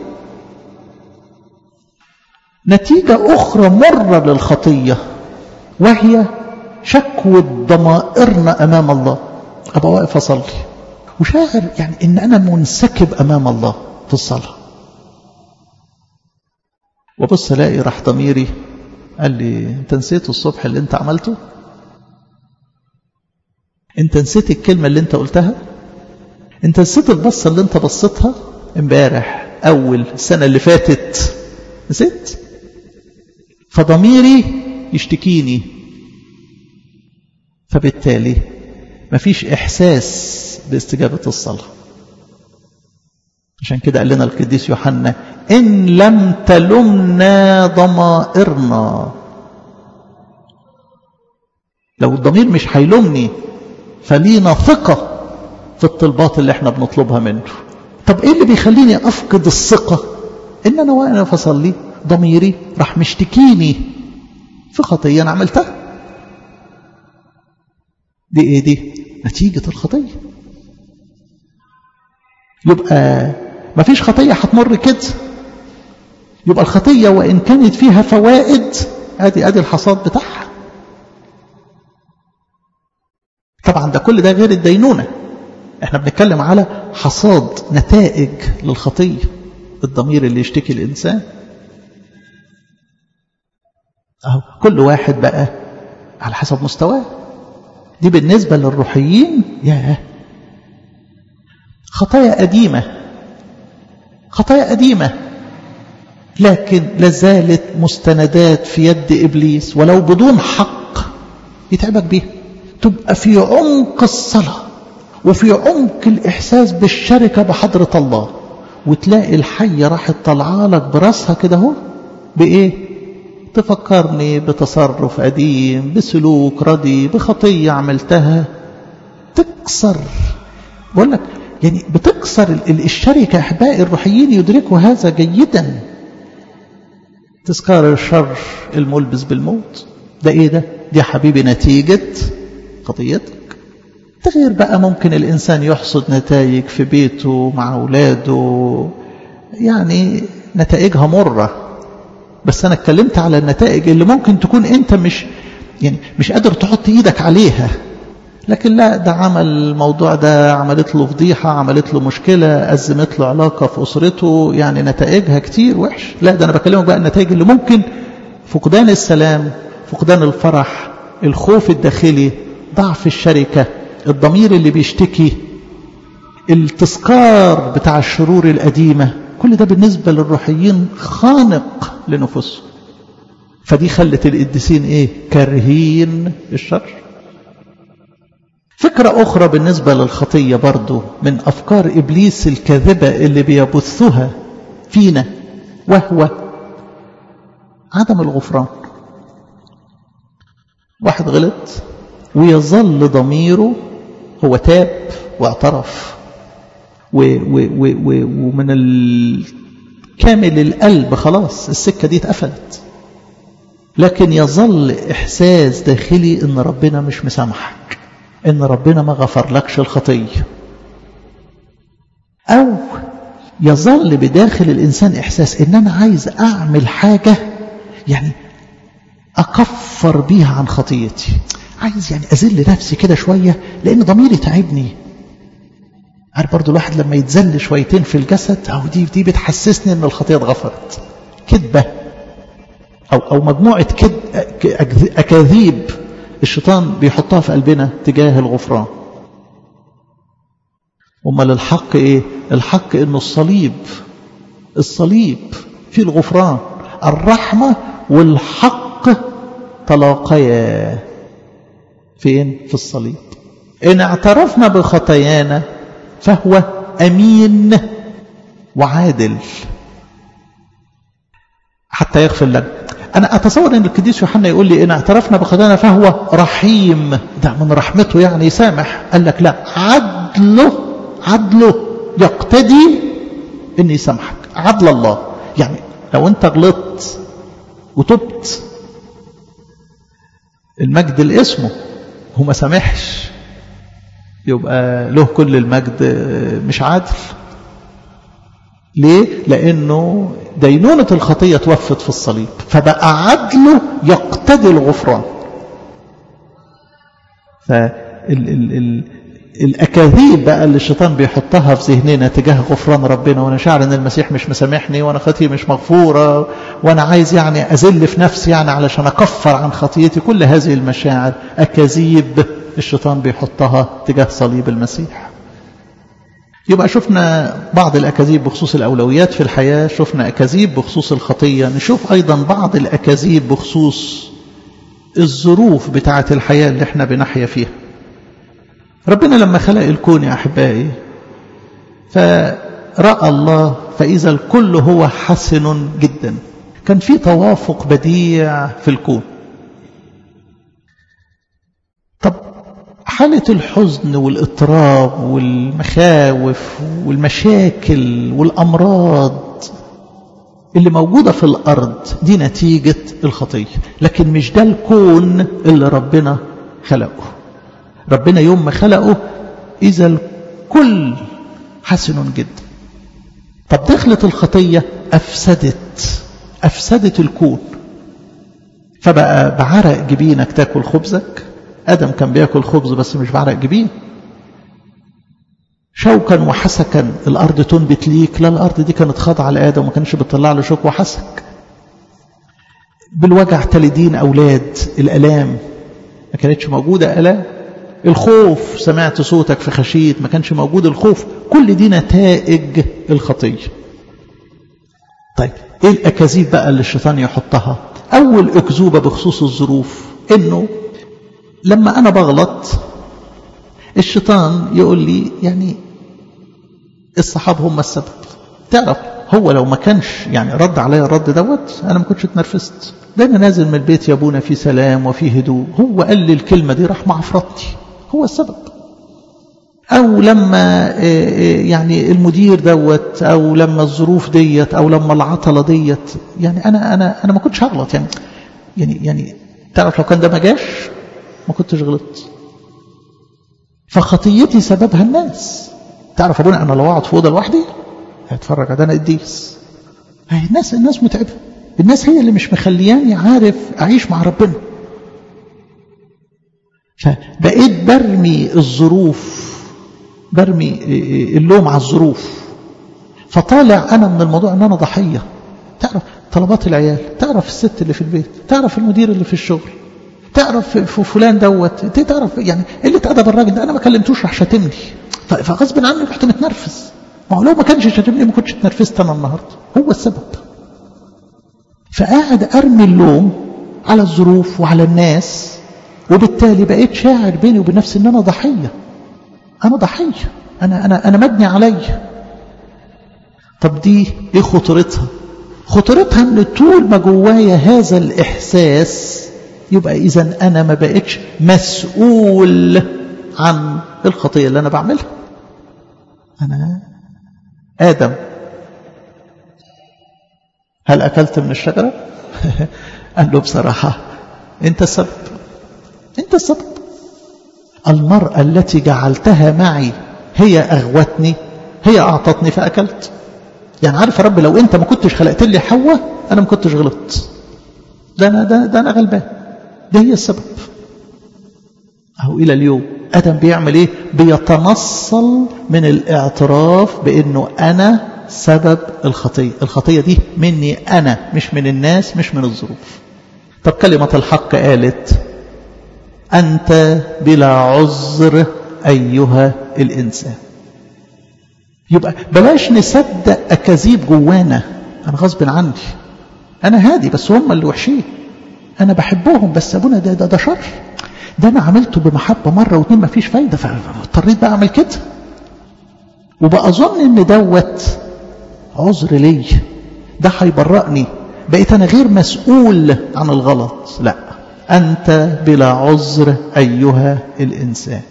نتيجة أخرى مرة للخطية وهي شكوى ضمائرنا أمام الله أبقى واقف أصلي وشاعر يعني إن أنا منسكب أمام الله في الصلاة وبص الاقي راح ضميري قال لي انت نسيت الصبح اللي انت عملته انت نسيت الكلمة اللي انت قلتها انت نسيت البصة اللي انت بصيتها امبارح اول السنة اللي فاتت نسيت فضميري يشتكيني فبالتالي مفيش احساس باستجابة الصلاة عشان كده قال لنا القديس يوحنا إن لم تلمنا ضمائرنا لو الضمير مش هيلومني فلينا ثقة في الطلبات اللي احنا بنطلبها منه طب ايه اللي بيخليني افقد الثقة ان انا وانا فصلي ضميري راح مشتكيني في خطية انا عملتها دي ايه دي نتيجة الخطية يبقى ما فيش خطية هتمر كده يبقى الخطية وإن كانت فيها فوائد ادي ادي الحصاد بتاعها طبعا ده كل ده غير الدينونة احنا بنتكلم على حصاد نتائج للخطية الضمير اللي يشتكي الإنسان أهو كل واحد بقى على حسب مستواه دي بالنسبة للروحيين ياه خطايا قديمة خطايا قديمة لكن لازالت مستندات في يد إبليس ولو بدون حق يتعبك بيها تبقى في عمق الصلاة وفي عمق الإحساس بالشركة بحضرة الله وتلاقي الحية راحت طالعه لك براسها كده اهو بإيه؟ تفكرني بتصرف قديم بسلوك ردي بخطية عملتها تكسر بقول لك يعني بتكسر الشركة أحبائي الروحيين يدركوا هذا جيدا تذكار الشر الملبس بالموت ده ايه ده دي حبيبي نتيجة خطيتك تغير بقى ممكن الإنسان يحصد نتائج في بيته مع أولاده يعني نتائجها مرة بس أنا اتكلمت على النتائج اللي ممكن تكون أنت مش يعني مش قادر تحط إيدك عليها لكن لا ده عمل الموضوع ده عملت له فضيحة عملت له مشكلة أزمت له علاقة في أسرته يعني نتائجها كتير وحش لا ده أنا بكلمك بقى النتائج اللي ممكن فقدان السلام فقدان الفرح الخوف الداخلي ضعف الشركة الضمير اللي بيشتكي التذكار بتاع الشرور القديمة كل ده بالنسبة للروحيين خانق لنفوسهم فدي خلت القديسين ايه كارهين الشر فكرة أخرى بالنسبة للخطية برضو من أفكار إبليس الكاذبة اللي بيبثها فينا وهو عدم الغفران واحد غلط ويظل ضميره هو تاب واعترف و و و و ومن الكامل القلب خلاص السكة دي اتقفلت لكن يظل إحساس داخلي إن ربنا مش مسامحك إن ربنا ما غفر لكش الخطية أو يظل بداخل الإنسان إحساس إن أنا عايز أعمل حاجة يعني أكفر بيها عن خطيتي عايز يعني أذل نفسي كده شوية لأن ضميري تعبني عارف برضو الواحد لما يتذل شويتين في الجسد أو دي دي بتحسسني إن الخطية اتغفرت كذبة أو أو مجموعة كد أكاذيب الشيطان بيحطها في قلبنا تجاه الغفران أمال الحق إيه الحق إنه الصليب الصليب في الغفران الرحمة والحق تلاقيا فين في الصليب إن اعترفنا بخطايانا فهو أمين وعادل حتى يغفر لنا أنا أتصور أن القديس يوحنا يقول لي إن اعترفنا بخطايانا فهو رحيم ده من رحمته يعني يسامح قال لك لا عدله عدله يقتدي أن يسامحك عدل الله يعني لو أنت غلطت وتبت المجد لاسمه هو ما سامحش يبقى له كل المجد مش عادل ليه؟ لأنه دينونة الخطية توفت في الصليب فبقى عدله يقتدي الغفران فال ال ال الأكاذيب بقى اللي الشيطان بيحطها في ذهننا تجاه غفران ربنا وأنا شاعر أن المسيح مش مسامحني وأنا خطية مش مغفورة وأنا عايز يعني أذل في نفسي يعني علشان أكفر عن خطيتي كل هذه المشاعر أكاذيب الشيطان بيحطها تجاه صليب المسيح يبقى شفنا بعض الأكاذيب بخصوص الأولويات في الحياة شفنا أكاذيب بخصوص الخطية نشوف أيضا بعض الأكاذيب بخصوص الظروف بتاعة الحياة اللي احنا بنحيا فيها ربنا لما خلق الكون يا أحبائي فرأى الله فإذا الكل هو حسن جدا كان في توافق بديع في الكون طب حالة الحزن والاضطراب والمخاوف والمشاكل والأمراض اللي موجودة في الأرض دي نتيجة الخطية لكن مش ده الكون اللي ربنا خلقه ربنا يوم ما خلقه إذا الكل حسن جدا طب دخلت الخطية أفسدت أفسدت الكون فبقى بعرق جبينك تاكل خبزك آدم كان بياكل خبز بس مش بعرق جبين شوكا وحسكا الأرض تنبت ليك لا الأرض دي كانت خاضعة لآدم وما كانش بتطلع له شوك وحسك بالوجع تلدين أولاد الألام ما كانتش موجودة ألام الخوف سمعت صوتك في خشيت ما كانش موجود الخوف كل دي نتائج الخطية طيب ايه الأكاذيب بقى اللي الشيطان يحطها أول أكذوبة بخصوص الظروف إنه لما أنا بغلط الشيطان يقول لي يعني الصحاب هم السبب تعرف هو لو ما كانش يعني رد عليا الرد دوت انا ما كنتش اتنرفزت ده انا نازل من البيت يا ابونا في سلام وفي هدوء هو قال لي الكلمه دي راح معفرتني هو السبب او لما يعني المدير دوت او لما الظروف ديت او لما العطله ديت يعني انا انا انا ما كنتش هغلط يعني يعني يعني تعرف لو كان ده ما جاش ما كنتش غلطت فخطيتي سببها الناس تعرف ابونا انا لو اقعد في اوضه لوحدي هتفرج على انا قديس هي الناس الناس متعبه الناس هي اللي مش مخلياني عارف اعيش مع ربنا فبقيت برمي الظروف برمي اللوم على الظروف فطالع انا من الموضوع ان انا ضحيه تعرف طلبات العيال تعرف الست اللي في البيت تعرف المدير اللي في الشغل تعرف فلان دوت تعرف يعني اللي ادب الراجل ده انا ما كلمتوش راح شاتمني فغصب عني رحت متنرفز ما هو لو ما كانش شاتمني ما كنتش اتنرفزت انا النهارده هو السبب فقاعد ارمي اللوم على الظروف وعلى الناس وبالتالي بقيت شاعر بيني وبين نفسي ان انا ضحيه انا ضحيه انا انا انا مبني عليا طب دي ايه خطورتها خطورتها ان طول ما جوايا هذا الاحساس يبقى اذا انا ما بقتش مسؤول عن الخطيه اللي انا بعملها انا ادم هل اكلت من الشجره قال له بصراحه انت السبب انت السبب المراه التي جعلتها معي هي اغوتني هي اعطتني فاكلت يعني عارف يا رب لو انت ما كنتش خلقت لي حواء انا ما كنتش غلطت ده انا ده, ده انا غلبان ده هي السبب اهو الى اليوم ادم بيعمل ايه بيتنصل من الاعتراف بانه انا سبب الخطيه الخطيه دي مني انا مش من الناس مش من الظروف طب كلمه الحق قالت انت بلا عذر ايها الانسان يبقى بلاش نصدق اكاذيب جوانا انا غصب عني انا هادي بس هم اللي وحشين انا بحبهم بس ابونا ده ده, ده شر ده انا عملته بمحبه مره واتنين مفيش فايده فاضطريت بقى اعمل كده وبقى اظن ان دوت عذر لي ده هيبرأني بقيت انا غير مسؤول عن الغلط لا انت بلا عذر ايها الانسان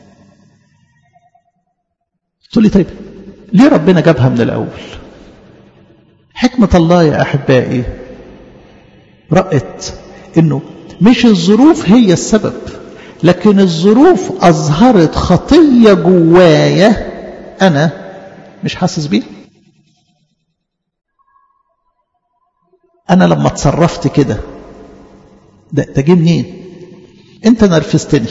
تقول لي طيب ليه ربنا جابها من الاول حكمه الله يا احبائي رأت انه مش الظروف هي السبب لكن الظروف أظهرت خطية جوايا أنا مش حاسس بيها أنا لما اتصرفت كده ده ده جه منين؟ أنت نرفزتني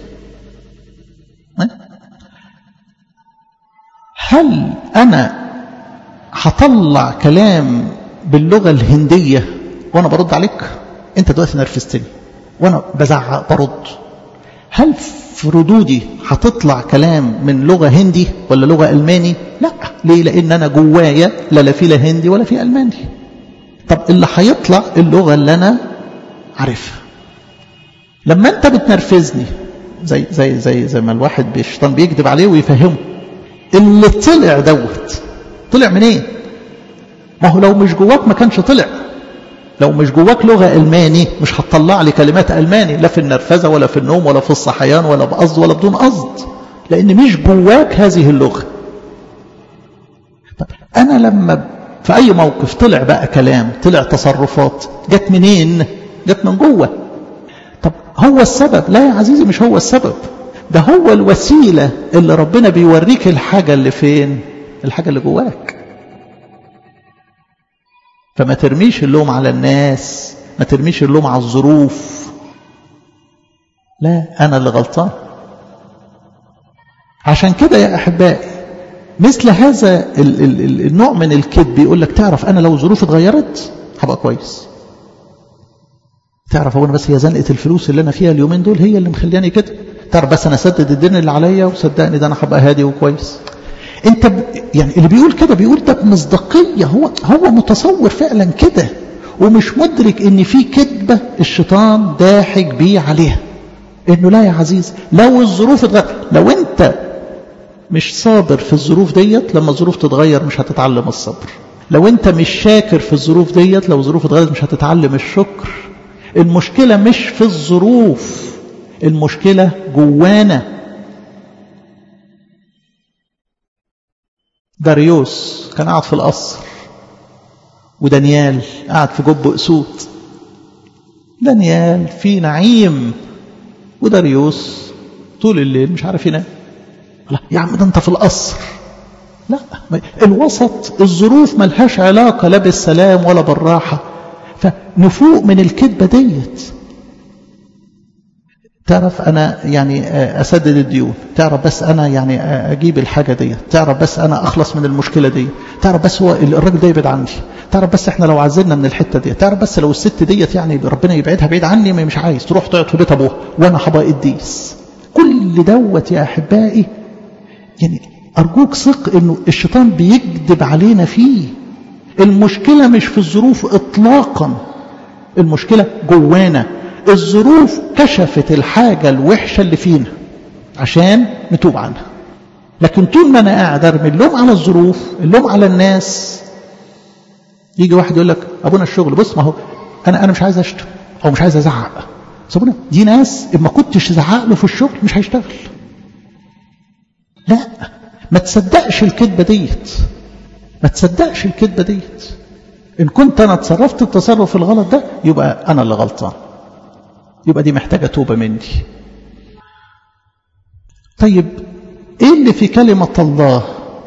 هل أنا هطلع كلام باللغة الهندية وأنا برد عليك؟ أنت دلوقتي نرفزتني وانا بزعق برد هل في ردودي هتطلع كلام من لغة هندي ولا لغة ألماني لا ليه لأن أنا جوايا لا لا في لا هندي ولا في ألماني طب اللي هيطلع اللغة اللي أنا عارفها لما أنت بتنرفزني زي زي زي زي ما الواحد بالشيطان بيكذب عليه ويفهمه اللي طلع دوت طلع منين؟ إيه؟ ما هو لو مش جواك ما كانش طلع لو مش جواك لغة ألماني مش هتطلع لي كلمات ألماني لا في النرفزة ولا في النوم ولا في الصحيان ولا بقصد ولا بدون قصد لأن مش جواك هذه اللغة طب أنا لما في أي موقف طلع بقى كلام طلع تصرفات جت منين جت من جوه طب هو السبب لا يا عزيزي مش هو السبب ده هو الوسيلة اللي ربنا بيوريك الحاجة اللي فين الحاجة اللي جواك فما ترميش اللوم على الناس ما ترميش اللوم على الظروف لا أنا اللي غلطان عشان كده يا أحبائي مثل هذا ال ال ال النوع من الكذب يقول لك تعرف أنا لو ظروفي اتغيرت هبقى كويس تعرف هو أنا بس هي زنقة الفلوس اللي أنا فيها اليومين دول هي اللي مخلياني كده تعرف بس أنا أسدد الدين اللي عليا وصدقني ده أنا هبقى هادي وكويس انت ب... يعني اللي بيقول كده بيقول ده بمصداقيه هو هو متصور فعلا كده ومش مدرك ان في كذبه الشيطان ضاحك بيه عليها انه لا يا عزيز لو الظروف اتغير لو انت مش صابر في الظروف ديت لما الظروف تتغير مش هتتعلم الصبر لو انت مش شاكر في الظروف ديت لو الظروف اتغيرت مش هتتعلم الشكر المشكلة مش في الظروف المشكلة جوانا داريوس كان قاعد في القصر ودانيال قاعد في جب أسود دانيال في نعيم وداريوس طول الليل مش عارف ينام لا يا عم ده انت في القصر لا الوسط الظروف ملهاش علاقة لا بالسلام ولا بالراحة فنفوق من الكذبة ديت تعرف أنا يعني أسدد الديون تعرف بس أنا يعني أجيب الحاجة دي تعرف بس أنا أخلص من المشكلة دي تعرف بس هو الراجل ده يبعد عني تعرف بس إحنا لو عزلنا من الحتة دي تعرف بس لو الست ديت يعني ربنا يبعدها بعيد عني ما مش عايز تروح تقعد في بيت أبوها وأنا هبقى قديس كل دوت يا أحبائي يعني أرجوك ثق إنه الشيطان بيكذب علينا فيه المشكلة مش في الظروف إطلاقا المشكلة جوانا الظروف كشفت الحاجة الوحشة اللي فينا عشان نتوب عنها لكن طول ما أنا قاعد أرمي اللوم على الظروف اللوم على الناس يجي واحد يقول لك أبونا الشغل بص ما هو أنا أنا مش عايز أشتم أو مش عايز أزعق أبونا دي ناس إما كنتش زعق له في الشغل مش هيشتغل لا ما تصدقش الكذبة ديت ما تصدقش الكذبة ديت إن كنت أنا تصرفت التصرف الغلط ده يبقى أنا اللي غلطان يبقى دي محتاجة توبة مني طيب إيه اللي في كلمة الله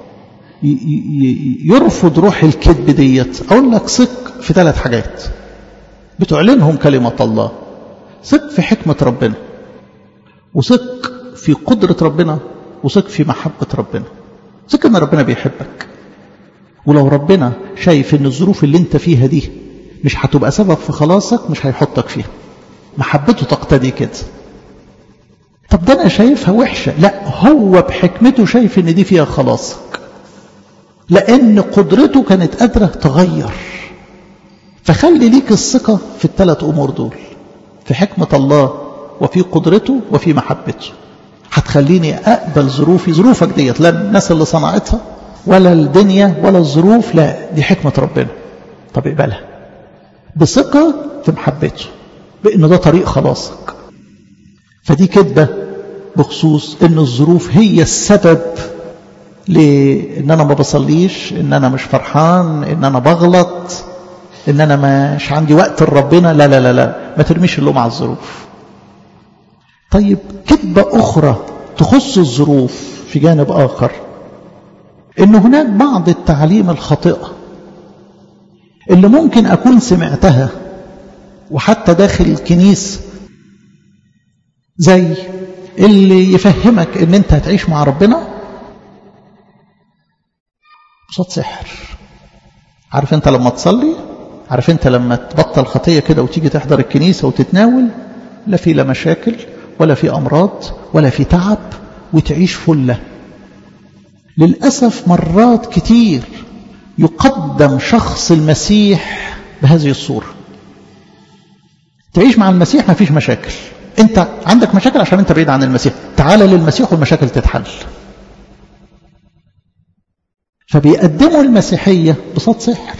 يرفض روح الكذب ديت أقول لك ثق في ثلاث حاجات بتعلنهم كلمة الله ثق في حكمة ربنا وثق في قدرة ربنا وثق في محبة ربنا ثق ان ربنا بيحبك ولو ربنا شايف ان الظروف اللي انت فيها دي مش هتبقى سبب في خلاصك مش هيحطك فيها محبته تقتضي كده طب ده انا شايفها وحشة لا هو بحكمته شايف ان دي فيها خلاصك لان قدرته كانت قادرة تغير فخلي ليك الثقة في الثلاث امور دول في حكمة الله وفي قدرته وفي محبته هتخليني أقبل ظروفي ظروفك ديت لا الناس اللي صنعتها ولا الدنيا ولا الظروف لا دي حكمة ربنا طب اقبلها بثقة في محبته بأن ده طريق خلاصك فدي كذبة بخصوص أن الظروف هي السبب لأن أنا ما بصليش أن أنا مش فرحان أن أنا بغلط أن أنا مش عندي وقت لربنا لا لا لا لا ما ترميش اللوم على الظروف طيب كذبة أخرى تخص الظروف في جانب آخر إن هناك بعض التعليم الخاطئة اللي ممكن أكون سمعتها وحتى داخل الكنيسة زي اللي يفهمك ان انت هتعيش مع ربنا بصوت سحر عارف انت لما تصلي عارف انت لما تبطل خطية كده وتيجي تحضر الكنيسة وتتناول لا في لا مشاكل ولا في أمراض ولا في تعب وتعيش فلة للأسف مرات كتير يقدم شخص المسيح بهذه الصورة تعيش مع المسيح ما فيش مشاكل انت عندك مشاكل عشان انت بعيد عن المسيح تعال للمسيح والمشاكل تتحل فبيقدموا المسيحية بصوت سحر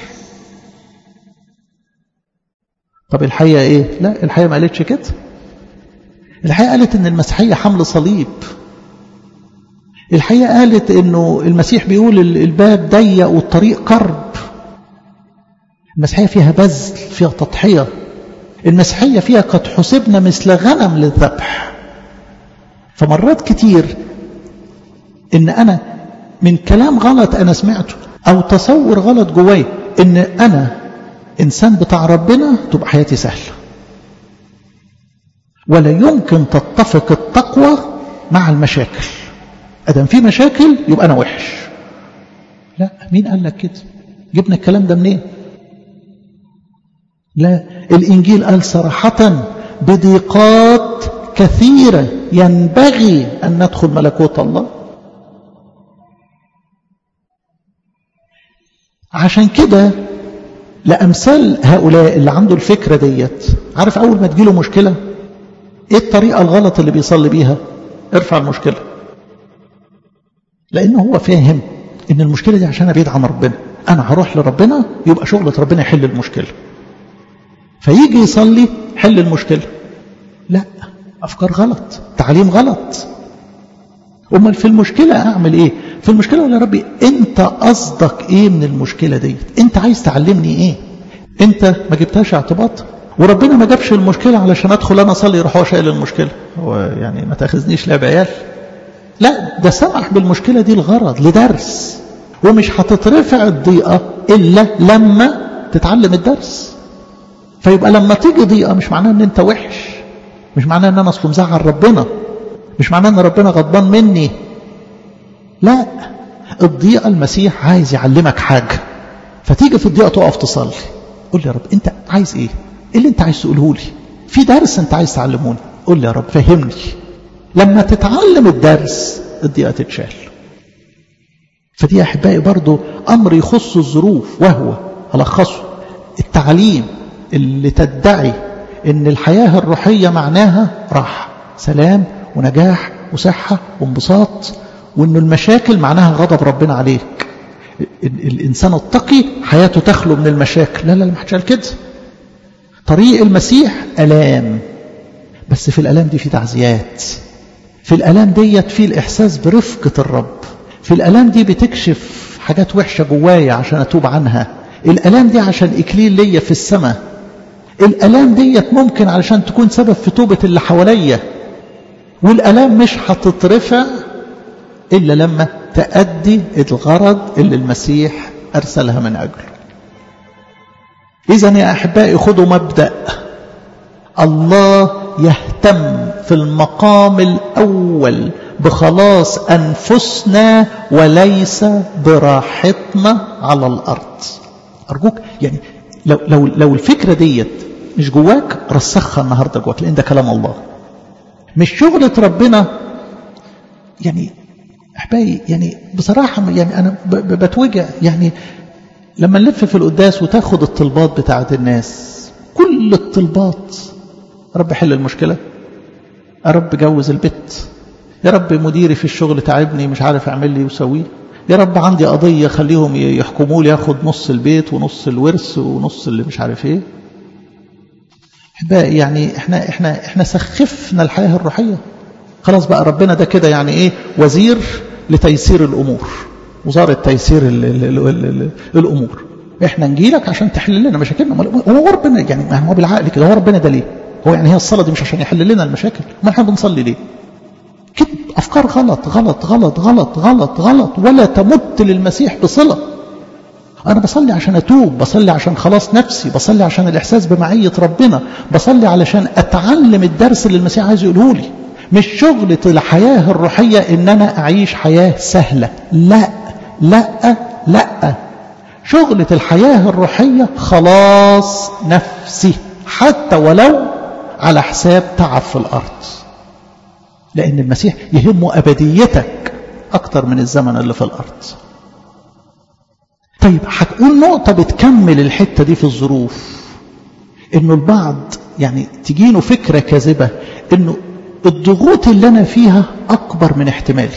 طب الحقيقة ايه لا الحقيقة ما قالتش كده الحقيقة قالت ان المسيحية حمل صليب الحقيقة قالت انه المسيح بيقول الباب ضيق والطريق كرب المسيحية فيها بذل فيها تضحية المسيحية فيها قد حسبنا مثل غنم للذبح فمرات كتير ان انا من كلام غلط انا سمعته او تصور غلط جواي ان انا انسان بتاع ربنا تبقى حياتي سهله ولا يمكن تتفق التقوى مع المشاكل ادم في مشاكل يبقى انا وحش لا مين قال لك كده جبنا الكلام ده منين لا الانجيل قال صراحه بضيقات كثيره ينبغي ان ندخل ملكوت الله عشان كده لأمثال هؤلاء اللي عنده الفكرة ديت عارف أول ما تجيله مشكلة ايه الطريقة الغلط اللي بيصلي بيها ارفع المشكلة لانه هو فاهم ان المشكلة دي عشان بعيد عن ربنا انا هروح لربنا يبقى شغلة ربنا يحل المشكلة فيجي يصلي حل المشكلة لا افكار غلط تعليم غلط امال في المشكلة اعمل ايه في المشكلة يا ربي انت قصدك ايه من المشكلة دي انت عايز تعلمني ايه انت ما جبتهاش اعتباط وربنا ما جابش المشكلة علشان ادخل انا اصلي يروح هو شايل المشكلة هو يعني ما تاخذنيش لعب عيال لا ده سمح بالمشكلة دي الغرض لدرس ومش هتترفع الضيقة إلا لما تتعلم الدرس فيبقى لما تيجي ضيقة مش معناه ان انت وحش مش معناه ان انا اصله مزعل ربنا مش معناه ان ربنا غضبان مني لا الضيقة المسيح عايز يعلمك حاجة فتيجي في الضيقة تقف تصلي قول لي يا رب انت عايز ايه ايه اللي انت عايز تقوله لي في درس انت عايز تعلموني قول لي يا رب فهمني لما تتعلم الدرس الضيقة تتشال فدي يا احبائي برضو امر يخص الظروف وهو الخصه التعليم اللي تدعي ان الحياة الروحية معناها راحة سلام ونجاح وصحة وانبساط وان المشاكل معناها غضب ربنا عليك الانسان التقي حياته تخلو من المشاكل لا لا ما حدش قال كده طريق المسيح الام بس في الالام دي في تعزيات في الالام ديت في الاحساس برفقه الرب في الالام دي بتكشف حاجات وحشه جوايا عشان اتوب عنها الالام دي عشان اكليل ليا في السماء الالام ديت ممكن علشان تكون سبب في توبه اللي حواليا والالام مش هتترفع الا لما تأدي الغرض اللي المسيح ارسلها من اجله اذا يا احبائي خذوا مبدا الله يهتم في المقام الاول بخلاص انفسنا وليس براحتنا على الارض ارجوك يعني لو لو لو الفكره ديت مش جواك رسخها النهارده جواك لان ده كلام الله مش شغله ربنا يعني احبائي يعني بصراحه يعني انا بتوجع يعني لما نلف في القداس وتاخد الطلبات بتاعت الناس كل الطلبات رب حل المشكله يا رب جوز البت يا رب مديري في الشغل تعبني مش عارف اعمل لي وسويه يا رب عندي قضيه خليهم يحكموا لي ياخد نص البيت ونص الورث ونص اللي مش عارف ايه احبائي يعني احنا احنا احنا سخفنا الحياه الروحيه خلاص بقى ربنا ده كده يعني ايه وزير لتيسير الامور وزاره تيسير ال ال ال ال ال الامور احنا نجيلك عشان تحل لنا مشاكلنا هو ربنا يعني هو بالعقل كده هو ربنا ده ليه هو يعني هي الصلاه دي مش عشان يحل لنا المشاكل ما احنا بنصلي ليه كده افكار غلط غلط غلط غلط غلط غلط ولا تمت للمسيح بصله انا بصلي عشان اتوب بصلي عشان خلاص نفسي بصلي عشان الاحساس بمعيه ربنا بصلي علشان اتعلم الدرس اللي المسيح عايز يقوله لي مش شغلة الحياة الروحية ان انا اعيش حياة سهلة لا لا لا شغلة الحياة الروحية خلاص نفسي حتى ولو على حساب تعب في الارض لان المسيح يهمه ابديتك اكتر من الزمن اللي في الارض طيب هتقول نقطة بتكمل الحتة دي في الظروف انه البعض يعني تجيله فكرة كاذبة انه الضغوط اللي أنا فيها أكبر من احتمالي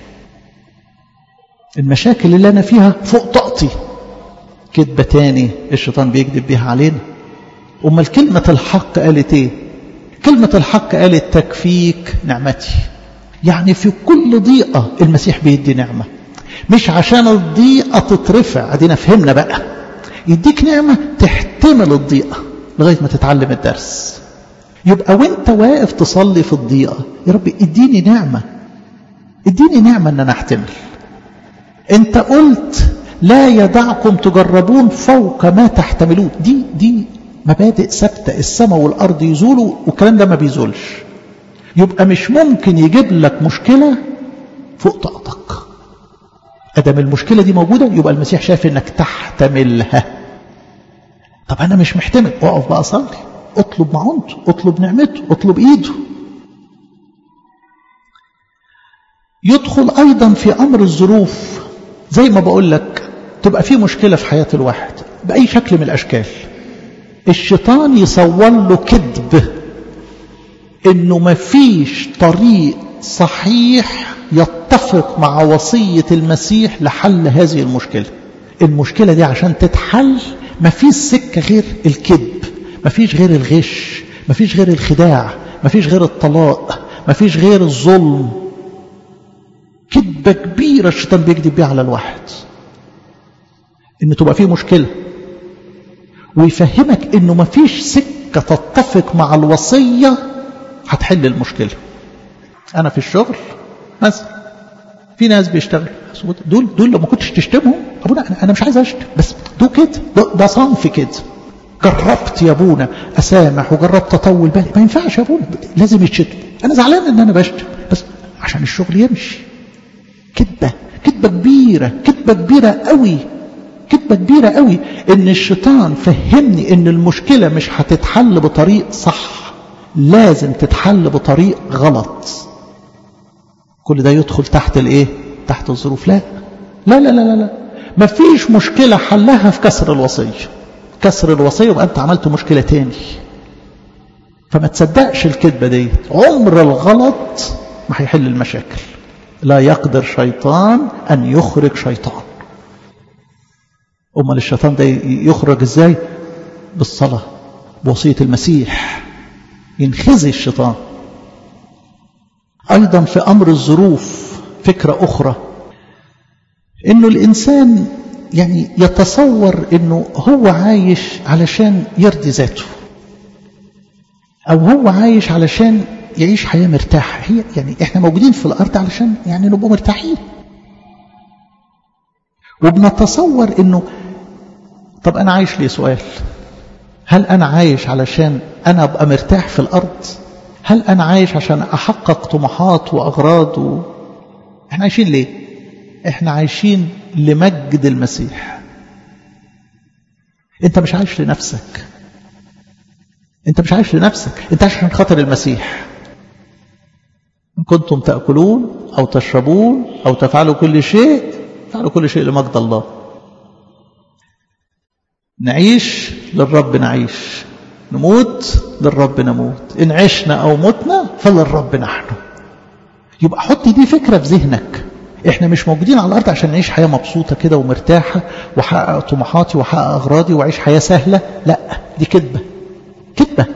المشاكل اللي أنا فيها فوق طاقتي كذبة تاني الشيطان بيكذب بيها علينا أمال كلمة الحق قالت إيه كلمة الحق قالت تكفيك نعمتي يعني في كل ضيقة المسيح بيدي نعمة مش عشان الضيقة تترفع ادينا فهمنا بقى يديك نعمة تحتمل الضيقة لغاية ما تتعلم الدرس يبقى وانت واقف تصلي في الضيقة يا رب اديني نعمة اديني نعمة ان انا احتمل انت قلت لا يدعكم تجربون فوق ما تحتملون دي دي مبادئ ثابتة السماء والأرض يزولوا والكلام ده ما بيزولش يبقى مش ممكن يجيب لك مشكلة فوق طاقتك أدام المشكلة دي موجودة يبقى المسيح شايف انك تحتملها طب أنا مش محتمل اقف بقى صلي اطلب معونته اطلب نعمته اطلب ايده يدخل ايضا في امر الظروف زي ما بقول لك تبقى في مشكله في حياه الواحد باي شكل من الاشكال الشيطان يصور له كذب انه مفيش طريق صحيح يتفق مع وصية المسيح لحل هذه المشكلة المشكلة دي عشان تتحل مفيش سكة غير الكذب مفيش غير الغش مفيش غير الخداع مفيش غير الطلاق مفيش غير الظلم كذبة كبيرة الشيطان بيكذب بيها على الواحد ان تبقى فيه مشكلة ويفهمك انه مفيش سكة تتفق مع الوصية هتحل المشكلة انا في الشغل مثلا في ناس بيشتغلوا دول دول لو ما كنتش تشتمهم ابونا انا مش عايز اشتم بس دول كده ده, ده صنف كده جربت يا ابونا اسامح وجربت اطول بالي ما ينفعش يا ابونا لازم يتشتم انا زعلان ان انا بشتم بس عشان الشغل يمشي كذبه كذبه كبيره كذبه كبيره قوي كذبه كبيره قوي ان الشيطان فهمني ان المشكله مش هتتحل بطريق صح لازم تتحل بطريق غلط كل ده يدخل تحت الايه تحت الظروف لا لا لا لا لا ما فيش مشكلة حلها في كسر الوصية كسر الوصية يبقى انت عملت مشكلة تاني فما تصدقش الكذبة دي عمر الغلط ما هيحل المشاكل لا يقدر شيطان أن يخرج شيطان أمال الشيطان ده يخرج ازاي بالصلاة بوصية المسيح ينخزي الشيطان أيضا في أمر الظروف فكرة أخرى إنه الإنسان يعني يتصور إنه هو عايش علشان يرضي ذاته أو هو عايش علشان يعيش حياة مرتاحة هي يعني إحنا موجودين في الأرض علشان يعني نبقى مرتاحين وبنتصور إنه طب أنا عايش ليه سؤال هل أنا عايش علشان أنا أبقى مرتاح في الأرض هل أنا عايش عشان أحقق طموحات وأغراض و... إحنا عايشين ليه إحنا عايشين لمجد المسيح أنت مش عايش لنفسك أنت مش عايش لنفسك أنت عايش عشان خاطر المسيح إن كنتم تأكلون أو تشربون أو تفعلوا كل شيء فعلوا كل شيء لمجد الله نعيش للرب نعيش نموت للرب نموت إن عشنا أو متنا فللرب نحن يبقى حط دي فكرة في ذهنك احنا مش موجودين على الأرض عشان نعيش حياة مبسوطة كده ومرتاحة وحقق طموحاتي وحقق أغراضي وأعيش حياة سهلة لا دي كذبة كذبة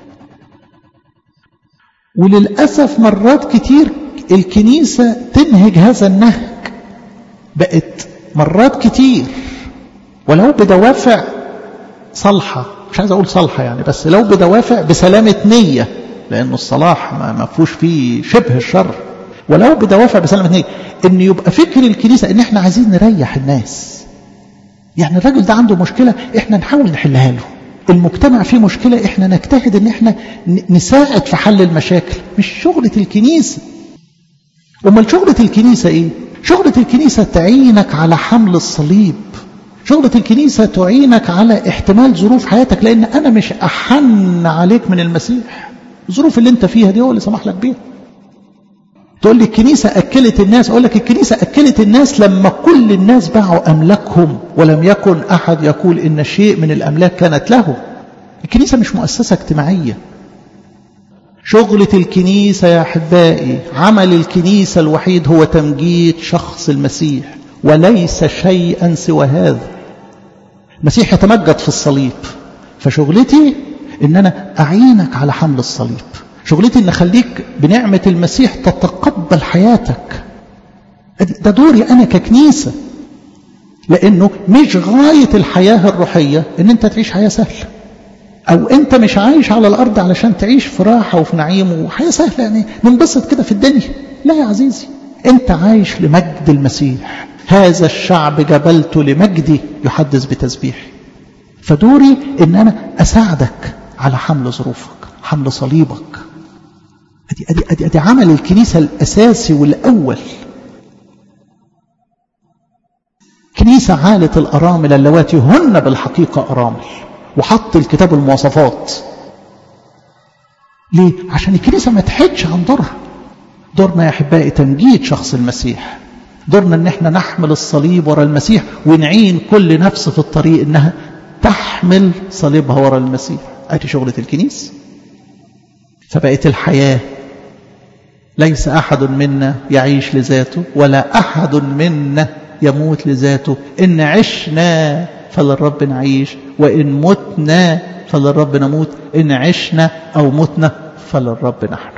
وللأسف مرات كتير الكنيسة تنهج هذا النهج بقت مرات كتير ولو بدوافع صالحة مش عايز أقول صالحة يعني بس لو بدوافع بسلامة نية لأنه الصلاح ما فيهوش فيه شبه الشر ولو بدوافع بسلامة نية إن يبقى فكر الكنيسة إن إحنا عايزين نريح الناس يعني الراجل ده عنده مشكلة إحنا نحاول نحلها له المجتمع فيه مشكلة إحنا نجتهد إن إحنا نساعد في حل المشاكل مش شغلة الكنيسة أمال شغلة الكنيسة إيه؟ شغلة الكنيسة تعينك على حمل الصليب شغلة الكنيسة تعينك على احتمال ظروف حياتك لأن أنا مش أحن عليك من المسيح الظروف اللي أنت فيها دي هو اللي سمح لك بيها تقول لي الكنيسة أكلت الناس أقول لك الكنيسة أكلت الناس لما كل الناس باعوا أملاكهم ولم يكن أحد يقول إن شيء من الأملاك كانت له الكنيسة مش مؤسسة اجتماعية شغلة الكنيسة يا أحبائي عمل الكنيسة الوحيد هو تمجيد شخص المسيح وليس شيئا سوى هذا المسيح يتمجد في الصليب فشغلتي ان انا اعينك على حمل الصليب شغلتي ان اخليك بنعمة المسيح تتقبل حياتك ده دوري انا ككنيسة لانه مش غاية الحياة الروحية ان انت تعيش حياة سهلة او انت مش عايش على الارض علشان تعيش في راحة وفي نعيم وحياة سهلة يعني ننبسط كده في الدنيا لا يا عزيزي انت عايش لمجد المسيح هذا الشعب جبلته لمجدي يحدث بتسبيحي فدوري ان انا اساعدك على حمل ظروفك حمل صليبك ادي ادي ادي, أدي عمل الكنيسه الاساسي والاول كنيسه عالة الارامل اللواتي هن بالحقيقه ارامل وحط الكتاب المواصفات ليه عشان الكنيسه ما تحدش عن دورها دورنا يا احبائي تمجيد شخص المسيح دورنا ان احنا نحمل الصليب ورا المسيح ونعين كل نفس في الطريق انها تحمل صليبها ورا المسيح ادي شغلة الكنيسة فبقت الحياة ليس أحد منا يعيش لذاته ولا أحد منا يموت لذاته إن عشنا فللرب نعيش وإن متنا فللرب نموت إن عشنا أو متنا فللرب نحن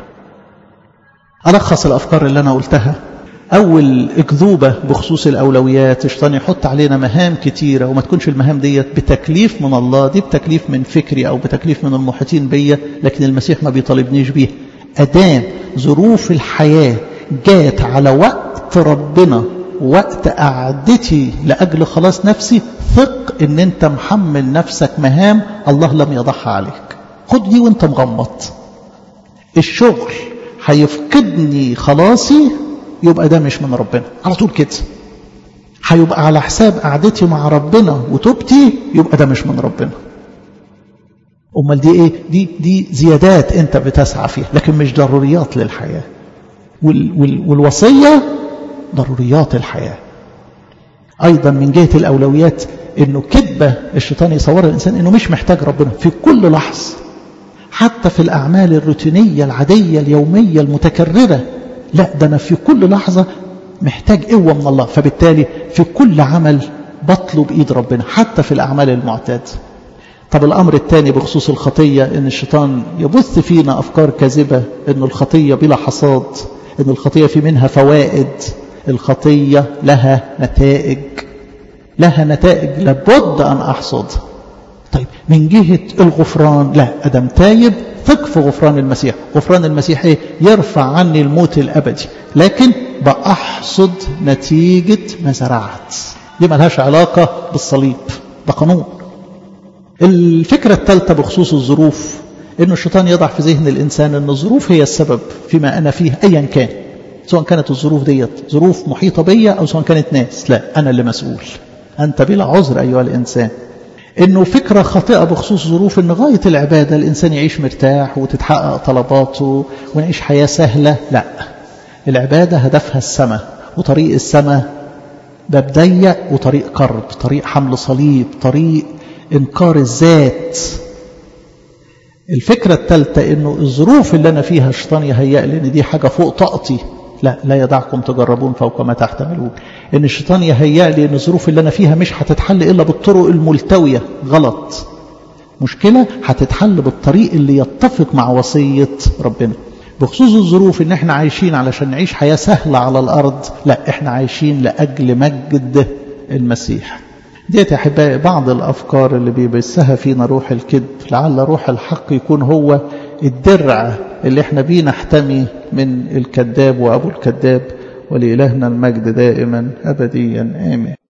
ألخص الأفكار اللي أنا قلتها أول أكذوبة بخصوص الأولويات الشيطان يحط علينا مهام كتيرة وما تكونش المهام ديت بتكليف من الله دي بتكليف من فكري أو بتكليف من المحيطين بيا لكن المسيح ما بيطالبنيش بيها أدام ظروف الحياة جات على وقت ربنا وقت قعدتي لأجل خلاص نفسي ثق ان انت محمل نفسك مهام الله لم يضعها عليك خد دي وانت مغمض الشغل هيفقدني خلاصي يبقى ده مش من ربنا على طول كده هيبقى على حساب قعدتي مع ربنا وتوبتي يبقى ده مش من ربنا امال دي ايه دي دي زيادات انت بتسعى فيها لكن مش ضروريات للحياه وال وال والوصيه ضروريات الحياه ايضا من جهه الاولويات انه كذبه الشيطان يصور الانسان انه مش محتاج ربنا في كل لحظه حتى في الاعمال الروتينيه العاديه اليوميه المتكرره لا ده انا في كل لحظه محتاج قوه من الله فبالتالي في كل عمل بطلب ايد ربنا حتى في الاعمال المعتاده طب الأمر الثاني بخصوص الخطية إن الشيطان يبث فينا أفكار كاذبة إن الخطية بلا حصاد إن الخطية في منها فوائد الخطية لها نتائج لها نتائج لابد أن أحصد طيب من جهة الغفران لا أدم تايب ثق في غفران المسيح غفران المسيح إيه؟ يرفع عني الموت الأبدي لكن بأحصد نتيجة ما زرعت دي ملهاش علاقة بالصليب ده قانون الفكرة الثالثة بخصوص الظروف إنه الشيطان يضع في ذهن الإنسان أن الظروف هي السبب فيما أنا فيه أيا كان سواء كانت الظروف ديت ظروف محيطة بيا أو سواء كانت ناس لا أنا اللي مسؤول أنت بلا عذر أيها الإنسان إنه فكرة خاطئة بخصوص ظروف إن غاية العبادة الإنسان يعيش مرتاح وتتحقق طلباته ونعيش حياة سهلة لا العبادة هدفها السماء وطريق السماء باب ضيق وطريق قرب طريق حمل صليب طريق إنكار الذات الفكرة الثالثة إنه الظروف اللي أنا فيها الشيطان يهيأ لي إن دي حاجة فوق طاقتي لا لا يدعكم تجربون فوق ما تحتملون إن الشيطان يهيأ لي إن الظروف اللي أنا فيها مش هتتحل إلا بالطرق الملتوية غلط مشكلة هتتحل بالطريق اللي يتفق مع وصية ربنا بخصوص الظروف إن إحنا عايشين علشان نعيش حياة سهلة على الأرض لا إحنا عايشين لأجل مجد المسيح ديت يا احبائي بعض الافكار اللي بيبثها فينا روح الكذب لعل روح الحق يكون هو الدرع اللي احنا بيه نحتمي من الكذاب وابو الكذاب ولالهنا المجد دائما ابديا امين